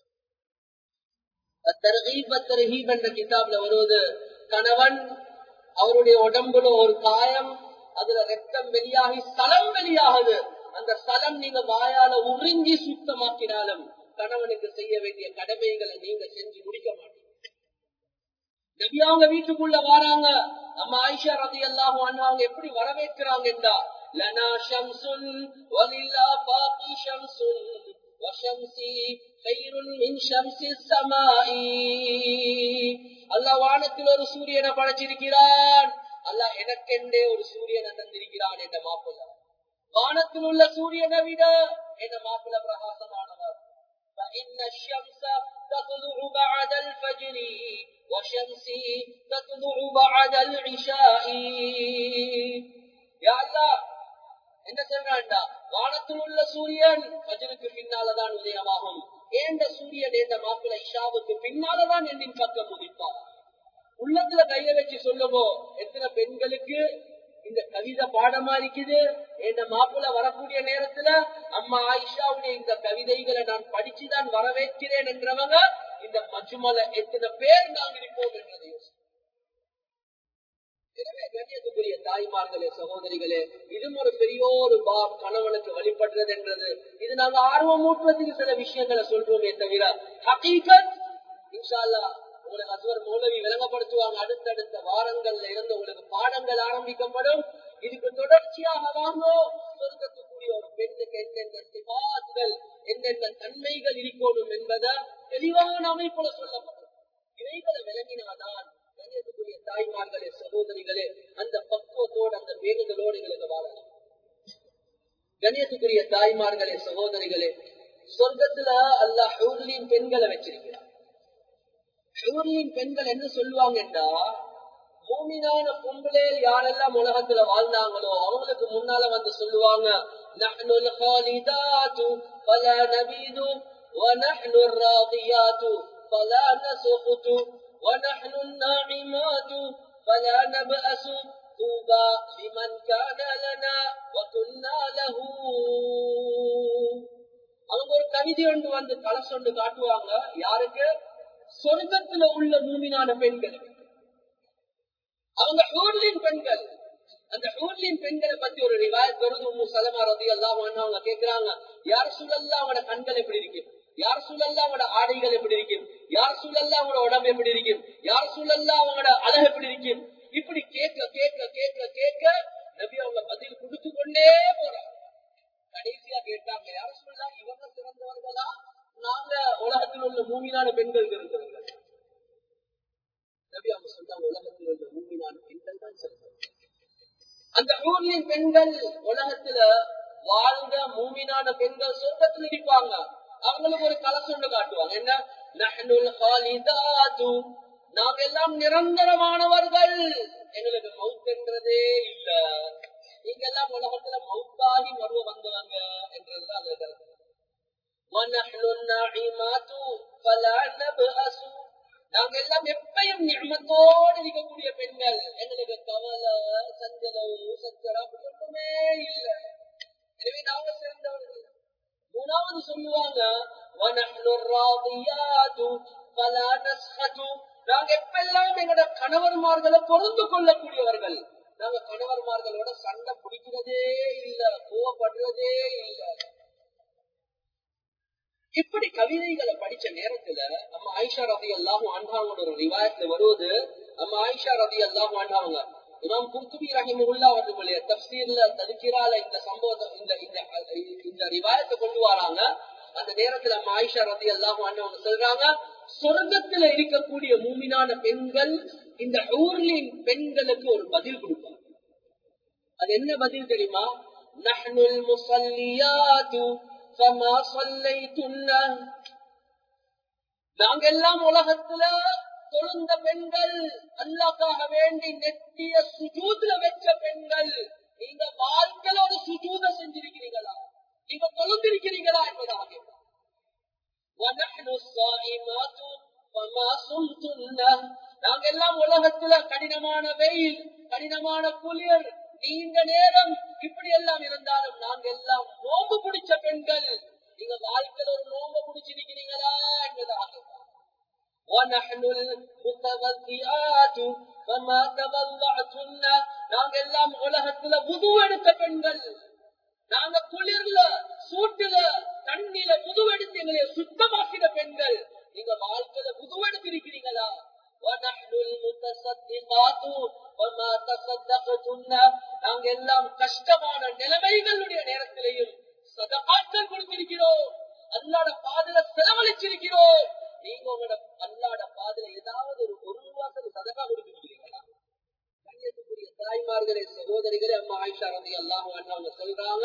தர்ஹீப் தர்ஹீப் என்ற கிதாப்ல வருவது கணவன் அவருடைய உடம்புல ஒரு காயம் அதுல ரத்தம் வெளியாகி சலம் வெளியாகுது அந்த சலம் நீங்க வாயால உறிஞ்சி சுத்தமாக்கினாலும் கணவனுக்கு செய்ய வேண்டிய கடமைகளை நீங்க செஞ்சு முடிக்க மாட்டீங்க நபி அவங்க வீட்டுக்குள்ள வராங்க நம்ம ஆயிஷா ரதி எல்லாம் அவங்க எப்படி வரவேற்கிறாங்கன்றா லனா ஷம்சுன் வலில்லா பாக்கி ஷம்சுன் வஷம்சி கைருன் மின் ஷம்சி சமாயி அல்லாஹ் வானத்தில் ஒரு சூரியனை படைச்சிருக்கிறான் அல்லாஹ் எனக்கென்றே ஒரு சூரியனை தந்திருக்கிறான் என்ற மாப்பிள்ள வானத்தில் உள்ள சூரியனை விட என்ற மாப்பிள்ள பிரகாசமானவர் فإن الشمس تطلع بعد الفجر وشمسي تطلع بعد العشاء يا الله என்ன சொல்றான்டா வானத்தில் உள்ள சூரியன் பஜருக்கு பின்னாலதான் உதயமாகும் ஏண்ட சூரியன் ஏண்ட மாப்பிள்ள இஷாவுக்கு பின்னாலதான் என்னின் பக்கம் உதிப்பார் உள்ளத்துல கைய வச்சு சொல்லுவோ எத்தனை பெண்களுக்கு இந்த கவிதை பாடமா இருக்குது என் மாப்பிள்ள வரக்கூடிய நேரத்துல அம்மா ஆயிஷாவுடைய இந்த கவிதைகளை நான் படிச்சுதான் வரவேற்கிறேன் என்றவங்க இந்த மஜுமல எத்தனை பேர் நாங்கள் இருப்போம் என்றதை எனவே கண்ணியத்துக்குரிய தாய்மார்களே சகோதரிகளே இதுவும் ஒரு பெரிய ஒரு பாப் கணவனுக்கு வழிபடுறது என்றது இது நாங்க ஆர்வம் ஊட்டுவதற்கு சில விஷயங்களை சொல்றோமே தவிர ஹகீகத் இன்ஷால்லா உங்களுக்கு அசுவர் மௌலவி விளங்கப்படுத்துவாங்க அடுத்தடுத்த வாரங்கள்ல இருந்து உங்களுக்கு பாடங்கள் ஆரம்பிக்கப்படும் இதுக்கு தொடர்ச்சியாக வாங்கோ சொர்க்கத்துக்குரிய ஒரு பெண்ணுக்கு என்னென்ன சிபாத்துகள் என்னென்ன தன்மைகள் இருக்கணும் என்பதை தெளிவான அமைப்புல சொல்லப்படும் இவைகளை விளங்கினாதான் கண்ணியத்துக்குரிய தாய்மார்களே சகோதரிகளே அந்த பக்குவத்தோடு அந்த வேண்டுதலோடு எங்களுக்கு வாழலாம் கண்ணியத்துக்குரிய தாய்மார்களே சகோதரிகளே சொர்க்கத்துல அல்லாஹ் ஹூர்லின் பெண்களை வச்சிருக்கிறார் ஹூர்லின் பெண்கள் என்ன சொல்லுவாங்கன்றா பூமினான பொம்பளையில் யாரெல்லாம் உலகத்துல வாழ்ந்தாங்களோ அவங்களுக்கு முன்னால வந்து சொல்லுவாங்க نحن الخالدات فلا نبيد ونحن الراضيات فلا نسخط ونحن الناعمات فلا نبأس طوبى لمن كان لنا وكنا له அவங்க ஒரு கவிதை ஒன்று வந்து கலசம் ஒன்று காட்டுவாங்க யாருக்கு சொர்க்கத்துல உள்ள மூமினான பெண்கள் அவங்க ஹூர்லின் பெண்கள் அந்த ஹூர்லின் பெண்களை பத்தி ஒரு ரிவாயத் வருது உம்மு சலமா ரதி எல்லாம் அவங்க கேக்குறாங்க யார் சூழல்லாம் அவங்களோட கண்கள் எப்படி இருக்கு யார் சூழல்லாம் அவங்களோட ஆடைகள் எப்படி இருக்கும் யார் சூழல்லாம் அவங்களோட உடம்பு எப்படி இருக்கும் யார் சூழல்லாம் அவங்களோட அழகு எப்படி இருக்கும் இப்படி கேட்க கேட்க கேட்க கேட்க நபி அவங்க பதில் கொடுத்து கொண்டே போறாங்க கடைசியா கேட்டாங்க யார் சொல்லலாம் இவங்க சிறந்தவர்களா நாங்க உலகத்தில் உள்ள மூமினான பெண்கள் இருந்தவர்கள் நபி அவங்க சொன்னாங்க உலகத்தில் உள்ள மூமினான பெண்கள் தான் சிறந்தவர்கள் அந்த ஊர்லின் பெண்கள் உலகத்துல வாழ்ந்த மூமினான பெண்கள் சொர்க்கத்தில் இருப்பாங்க அவங்களுக்கு ஒரு கலசொண்டு காட்டுவாங்க என்ன நஹ்னுல் ஹாலிதாது நாம் எல்லாம் நிரந்தரமானவர்கள் எங்களுக்கு மவுத் என்றதே இல்ல நீங்க எல்லாம் உலகத்துல மவுத்தாகி மருவ வந்தவங்க என்றதுதான் அது நாங்க எல்லாம் எப்பயும் நியமத்தோடு இருக்கக்கூடிய பெண்கள் எங்களுக்கு கவலை சஞ்சலம் சச்சரா அப்படி ஒன்றுமே இல்லை எனவே நாங்க சிறந்தவர்கள் மூணாவது சொல்லுவாங்க நாங்க எப்பெல்லாம் எங்களோட கணவர்மார்களை பொருந்து கொள்ளக்கூடியவர்கள் நாங்க கணவர்மார்களோட சண்டை பிடிக்கிறதே இல்ல கோவப்படுறதே இல்ல இப்படி கவிதைகளை படிச்ச நேரத்துல நம்ம ஆயிஷா ரதி அல்லாஹும் ஆண்டாவோட ஒரு ரிவாயத்துல வருவது நம்ம ஆயிஷா ரதி அல்லாஹும் ஆண்டாவங்க இமாம் குர்துபி ரஹிமுல்லா அவர்களுடைய தப்சீர்ல ததுக்கிரால இந்த சம்பவத்தை இந்த இந்த ரிவாயத்தை கொண்டு வராங்க அந்த நேரத்துல நம்ம ஆயிஷா ரதி அல்லாஹும் ஆண்டவங்க சொல்றாங்க சொர்க்கத்துல இருக்கக்கூடிய மூமினான பெண்கள் இந்த ஊர்லின் பெண்களுக்கு ஒரு பதில் கொடுப்பாங்க அது என்ன பதில் தெரியுமா நஹ்னுல் முசல்லியாத்து ஃபமா ஸல்லைத்துன்ன நாங்க எல்லாம் உலகத்துல தொழுந்த பெண்கள் அல்லாக்காக வேண்டி நெத்திய சுஜூதுல வச்ச பெண்கள் நீங்க வாழ்க்கையில ஒரு சுஜூத செஞ்சிருக்கிறீங்களா நீங்க தொழுந்திருக்கிறீங்களா என்பதாக நாங்க எல்லாம் உலகத்துல கடினமான வெயில் கடினமான குளிர் நீண்ட நேரம் இப்படி எல்லாம் இருந்தாலும் நாங்க எல்லாம் நோம்பு பிடிச்ச பெண்கள் நீங்க வாழ்க்கையில ஒரு நோம்பு பிடிச்சிருக்கிறீங்களா என்பதாக ونحن المتوضئات فما تبلعتن நாங்க எல்லாம் உலகத்துல புது எடுத்த பெண்கள் நாங்க குளிர்ல சூட்டுல தண்ணில புது எடுத்து எங்களை சுத்தமாக்கிற பெண்கள் நீங்க வாழ்க்கையில புது எடுத்திருக்கிறீங்களா நாங்க எல்லாம் கஷ்டமான நிலைமைகளுடைய நேரத்திலையும் சதகாக்கள் கொடுத்திருக்கிறோம் அல்லாட பாதல செலவழிச்சிருக்கிறோம் நீங்க உங்களோட அல்லாட பாதல ஏதாவது ஒரு ஒரு ரூபாய்க்கு சதகா கொடுத்துருக்கீங்களா கண்ணியத்துக்குரிய தாய்மார்களே சகோதரிகளே அம்மா ஆயிஷா ரதி அல்லாஹ் அவங்க சொல்றாங்க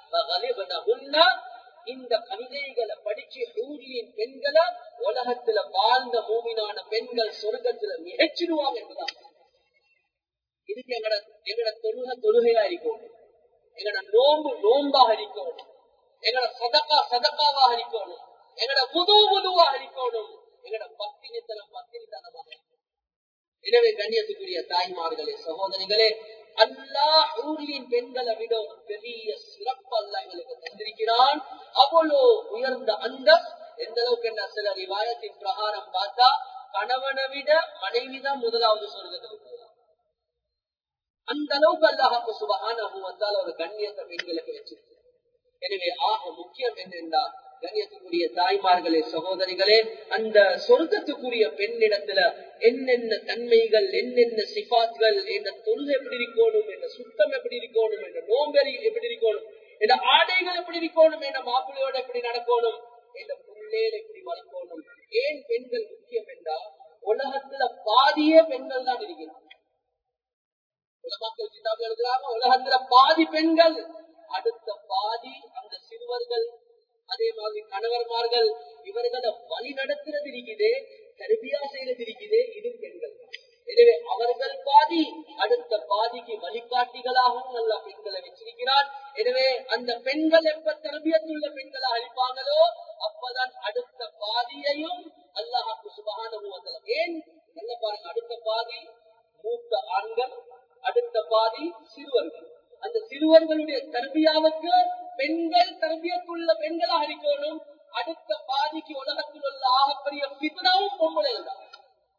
இந்த கவிதைகளை படிச்சு ஊரியின் பெண்களை உலகத்துல வாழ்ந்த மூமினான பெண்கள் சொர்க்கத்துல மிகச்சிடுவாங்க என்பதான் இதுக்கு எங்கட எங்கட தொழுக தொழுகையா இருக்கணும் எங்கட நோம்பு நோம்பாக இருக்கணும் எங்கட சதக்கா சதக்காவாக இருக்கணும் எங்கட புது புதுவாக இருக்கணும் எங்கட பத்தினித்தனம் பத்தினித்தனமாக எனவே கண்ணியத்துக்குரிய தாய்மார்களே சகோதரிகளே அல்லா ஊரியின் பெண்களை விட ஒரு பெரிய சிறப்பு அல்ல எங்களுக்கு தந்திருக்கிறான் அவ்வளோ உயர்ந்த அந்த எந்த அளவுக்கு என்ன சில ரிவாயத்தின் பிரகாரம் பார்த்தா கணவனை விட மனைவிதான் முதலாவது சொர்க்கத்துக்கு போகலாம் அந்த அளவுக்கு அல்லாஹாக்கு சுபகான வந்தால் ஒரு கண்ணியத்தை பெண்களுக்கு வச்சிருக்கு எனவே ஆக முக்கியம் என்னென்றால் கண்ணியத்துக்குரிய தாய்மார்களே சகோதரிகளே அந்த சொர்க்கத்துக்குரிய பெண்ணிடத்துல என்னென்ன தன்மைகள் என்னென்ன சிபாத்கள் என்ன தொழில் எப்படி இருக்கணும் என்ன சுத்தம் எப்படி இருக்கணும் என்ன நோம்பெறி எப்படி இருக்கணும் என்ன ஆடைகள் எப்படி இருக்கணும் என்ன மாப்பிள்ளையோட எப்படி நடக்கணும் என்ன புள்ளேல எப்படி வளர்க்கணும் ஏன் பெண்கள் முக்கியம் என்றால் உலகத்துல பாதியே பெண்கள் தான் இருக்கிறாங்க உலமாக்கள் கிதாபு எழுதுறாங்க உலகத்துல பாதி பெண்கள் அடுத்த பாதி அந்த சிறுவர்கள் அதே மாதிரி கணவர்மார்கள் இவர்களை வழி நடத்துறது இருக்குது கருவியா செய்யறது இருக்குது இது பெண்கள் எனவே அவர்கள் பாதி அடுத்த பாதிக்கு வழிகாட்டிகளாகவும் நல்ல பெண்களை வச்சிருக்கிறார் எனவே அந்த பெண்கள் எப்ப தரபியத்துள்ள பெண்களை அளிப்பாங்களோ அப்பதான் அடுத்த பாதியையும் அல்லாஹாக்கு சுபகான ஏன் நல்ல பாருங்க அடுத்த பாதி மூத்த ஆண்கள் அடுத்த பாதி சிறுவர்கள் அந்த சிறுவர்களுடைய தர்பியாவுக்கு பெண்கள் தர்பியத்துள்ள பெண்களாக இருக்கணும் அடுத்த பாதிக்கு உலகத்தில் உள்ள ஆகப்பெரிய பித்னாவும் பொம்பளைகள் தான்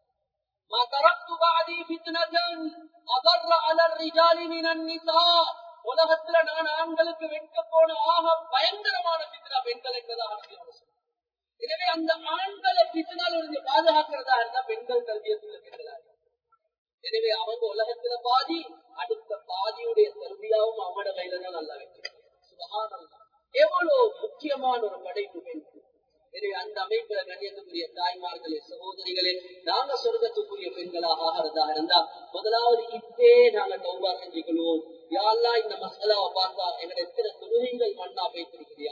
ما تركت بعدي فتنة أضر على الرجال من النساء உலகத்துல நான் ஆண்களுக்கு வெட்க போன ஆக பயங்கரமான பித்னா பெண்கள் என்பதாக எனவே அந்த ஆண்களை பித்னால் இருந்து பாதுகாக்கிறதா இருந்தா பெண்கள் கல்வியத்துள்ள பெண்களா எனவே அவங்க உலகத்துல பாதி அடுத்த பாதியுடைய கல்வியாவும் அவங்களோட கையில தான் நல்லா வைக்கிறாங்க எவ்வளவு முக்கியமான ஒரு படைப்பு பெண் எனவே அந்த அமைப்புல கண்ணியத்துக்குரிய தாய்மார்களே சகோதரிகளே நாங்க சொர்க்கத்துக்குரிய பெண்களாக ஆகிறதா இருந்தா முதலாவது இப்பே நாங்க தௌபா செஞ்சுக்கணும் யாரெல்லாம் இந்த மசாலாவை பார்த்தா எங்களை எத்தனை தொழுகைகள் மண்ணா பேசிருக்கிறியா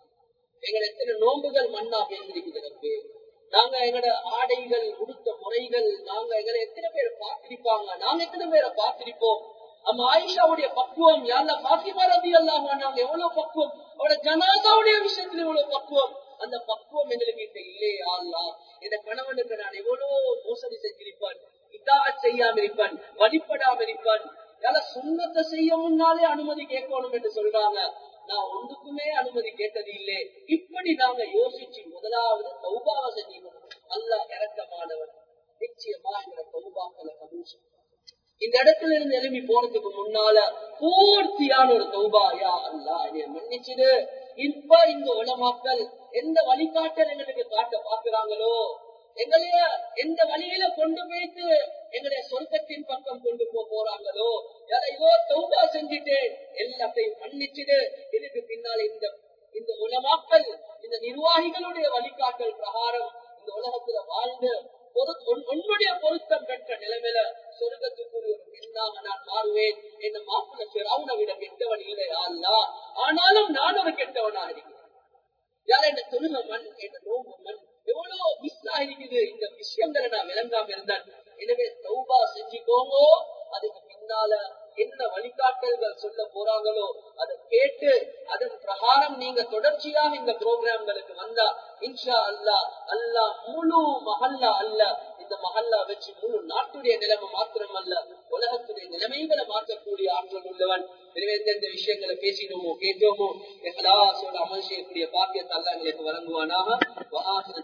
எங்களை எத்தனை நோம்புகள் மண்ணா பேசிருக்கிறது நாங்க எங்களோட ஆடைகள் உடுத்த முறைகள் நாங்க எங்களை எத்தனை பேர் பார்த்திருப்பாங்க நாங்க எத்தனை பேரை பார்த்திருப்போம் நம்ம ஆயிஷாவுடைய பக்குவம் யாருல பாத்திமா ரவி அல்லாம நாங்க எவ்வளவு பக்குவம் அவரோட ஜனாதாவுடைய விஷயத்துல எவ்வளவு பக்குவம் அந்த பக்குவம் எங்களுக்கு கிட்ட இல்லையா அல்லா இந்த கணவனுக்கு நான் எவ்வளவு மோசடி செஞ்சிருப்பான் இதா செய்யாம இருப்பான் வழிபடாம இருப்பான் யார சுண்ணத்தை செய்ய முன்னாலே அனுமதி கேட்கணும் என்று சொல்றாங்க நான் ஒன்றுக்குமே அனுமதி கேட்டது இல்லை இப்படி நாங்க யோசிச்சு முதலாவது சௌபாவை செஞ்சுக்கணும் அல்ல இறக்கமானவன் நிச்சயமா என்ற சௌபாக்களை கபூல் இந்த இடத்துல இருந்து எழுப்பி போறதுக்கு முன்னால பூர்த்தியான ஒரு சௌபாயா அல்லா என்னைய மன்னிச்சுடு இப்ப இந்த உலமாக்கள் எந்த வழிகாட்டல் எங்களுக்கு காட்ட பாக்குறாங்களோ எங்களைய எந்த வழியில கொண்டு போயிட்டு எங்களுடைய சொர்க்கத்தின் பக்கம் கொண்டு போக போறாங்களோ ஏதோ தௌபா செஞ்சுட்டேன் எல்லாத்தையும் மன்னிச்சுடு இதுக்கு பின்னால இந்த இந்த உலமாக்கள் இந்த நிர்வாகிகளுடைய வழிகாட்டல் பிரகாரம் இந்த உலகத்துல வாழ்ந்து உன்னுடைய பொருத்தம் பெற்ற நிலைமையில சொர்க்கத்துக்குரிய ஒரு பெண்ணாக நான் மாறுவேன் என்ன மாப்பிள்ள சிறாவுனை விட கெட்டவன் இல்லையா அல்லா ஆனாலும் நான் ஒரு கெட்டவனா இருக்கிறேன் யார் என்ன தொழுக மண் என்ன நோம்பு மண் எவ்வளவு மிஸ் ஆகிருக்குது இந்த விஷயங்களை நான் விளங்காம இருந்தேன் எனவே சௌபா செஞ்சுக்கோங்க அதுக்கு பின்னால என்ன வழிகாட்டல்கள் சொல்ல போறாங்களோ அதை கேட்டு அதன் பிரகாரம் நீங்க தொடர்ச்சியாக இந்த ப்ரோக்ராம்களுக்கு வந்தா இன்ஷா அல்லா அல்லா முழு மஹல்லா அல்ல இந்த மஹல்லா வச்சு முழு நாட்டுடைய நிலைமை மாத்திரம் அல்ல உலகத்துடைய நிலைமைகளை மாற்றக்கூடிய ஆற்றல் உள்ளவன் எனவே எந்தெந்த விஷயங்களை பேசினோமோ கேட்டோமோ எங்களாசோட அமல் செய்யக்கூடிய பாக்கியத்தை அல்ல எங்களுக்கு வழங்குவானாக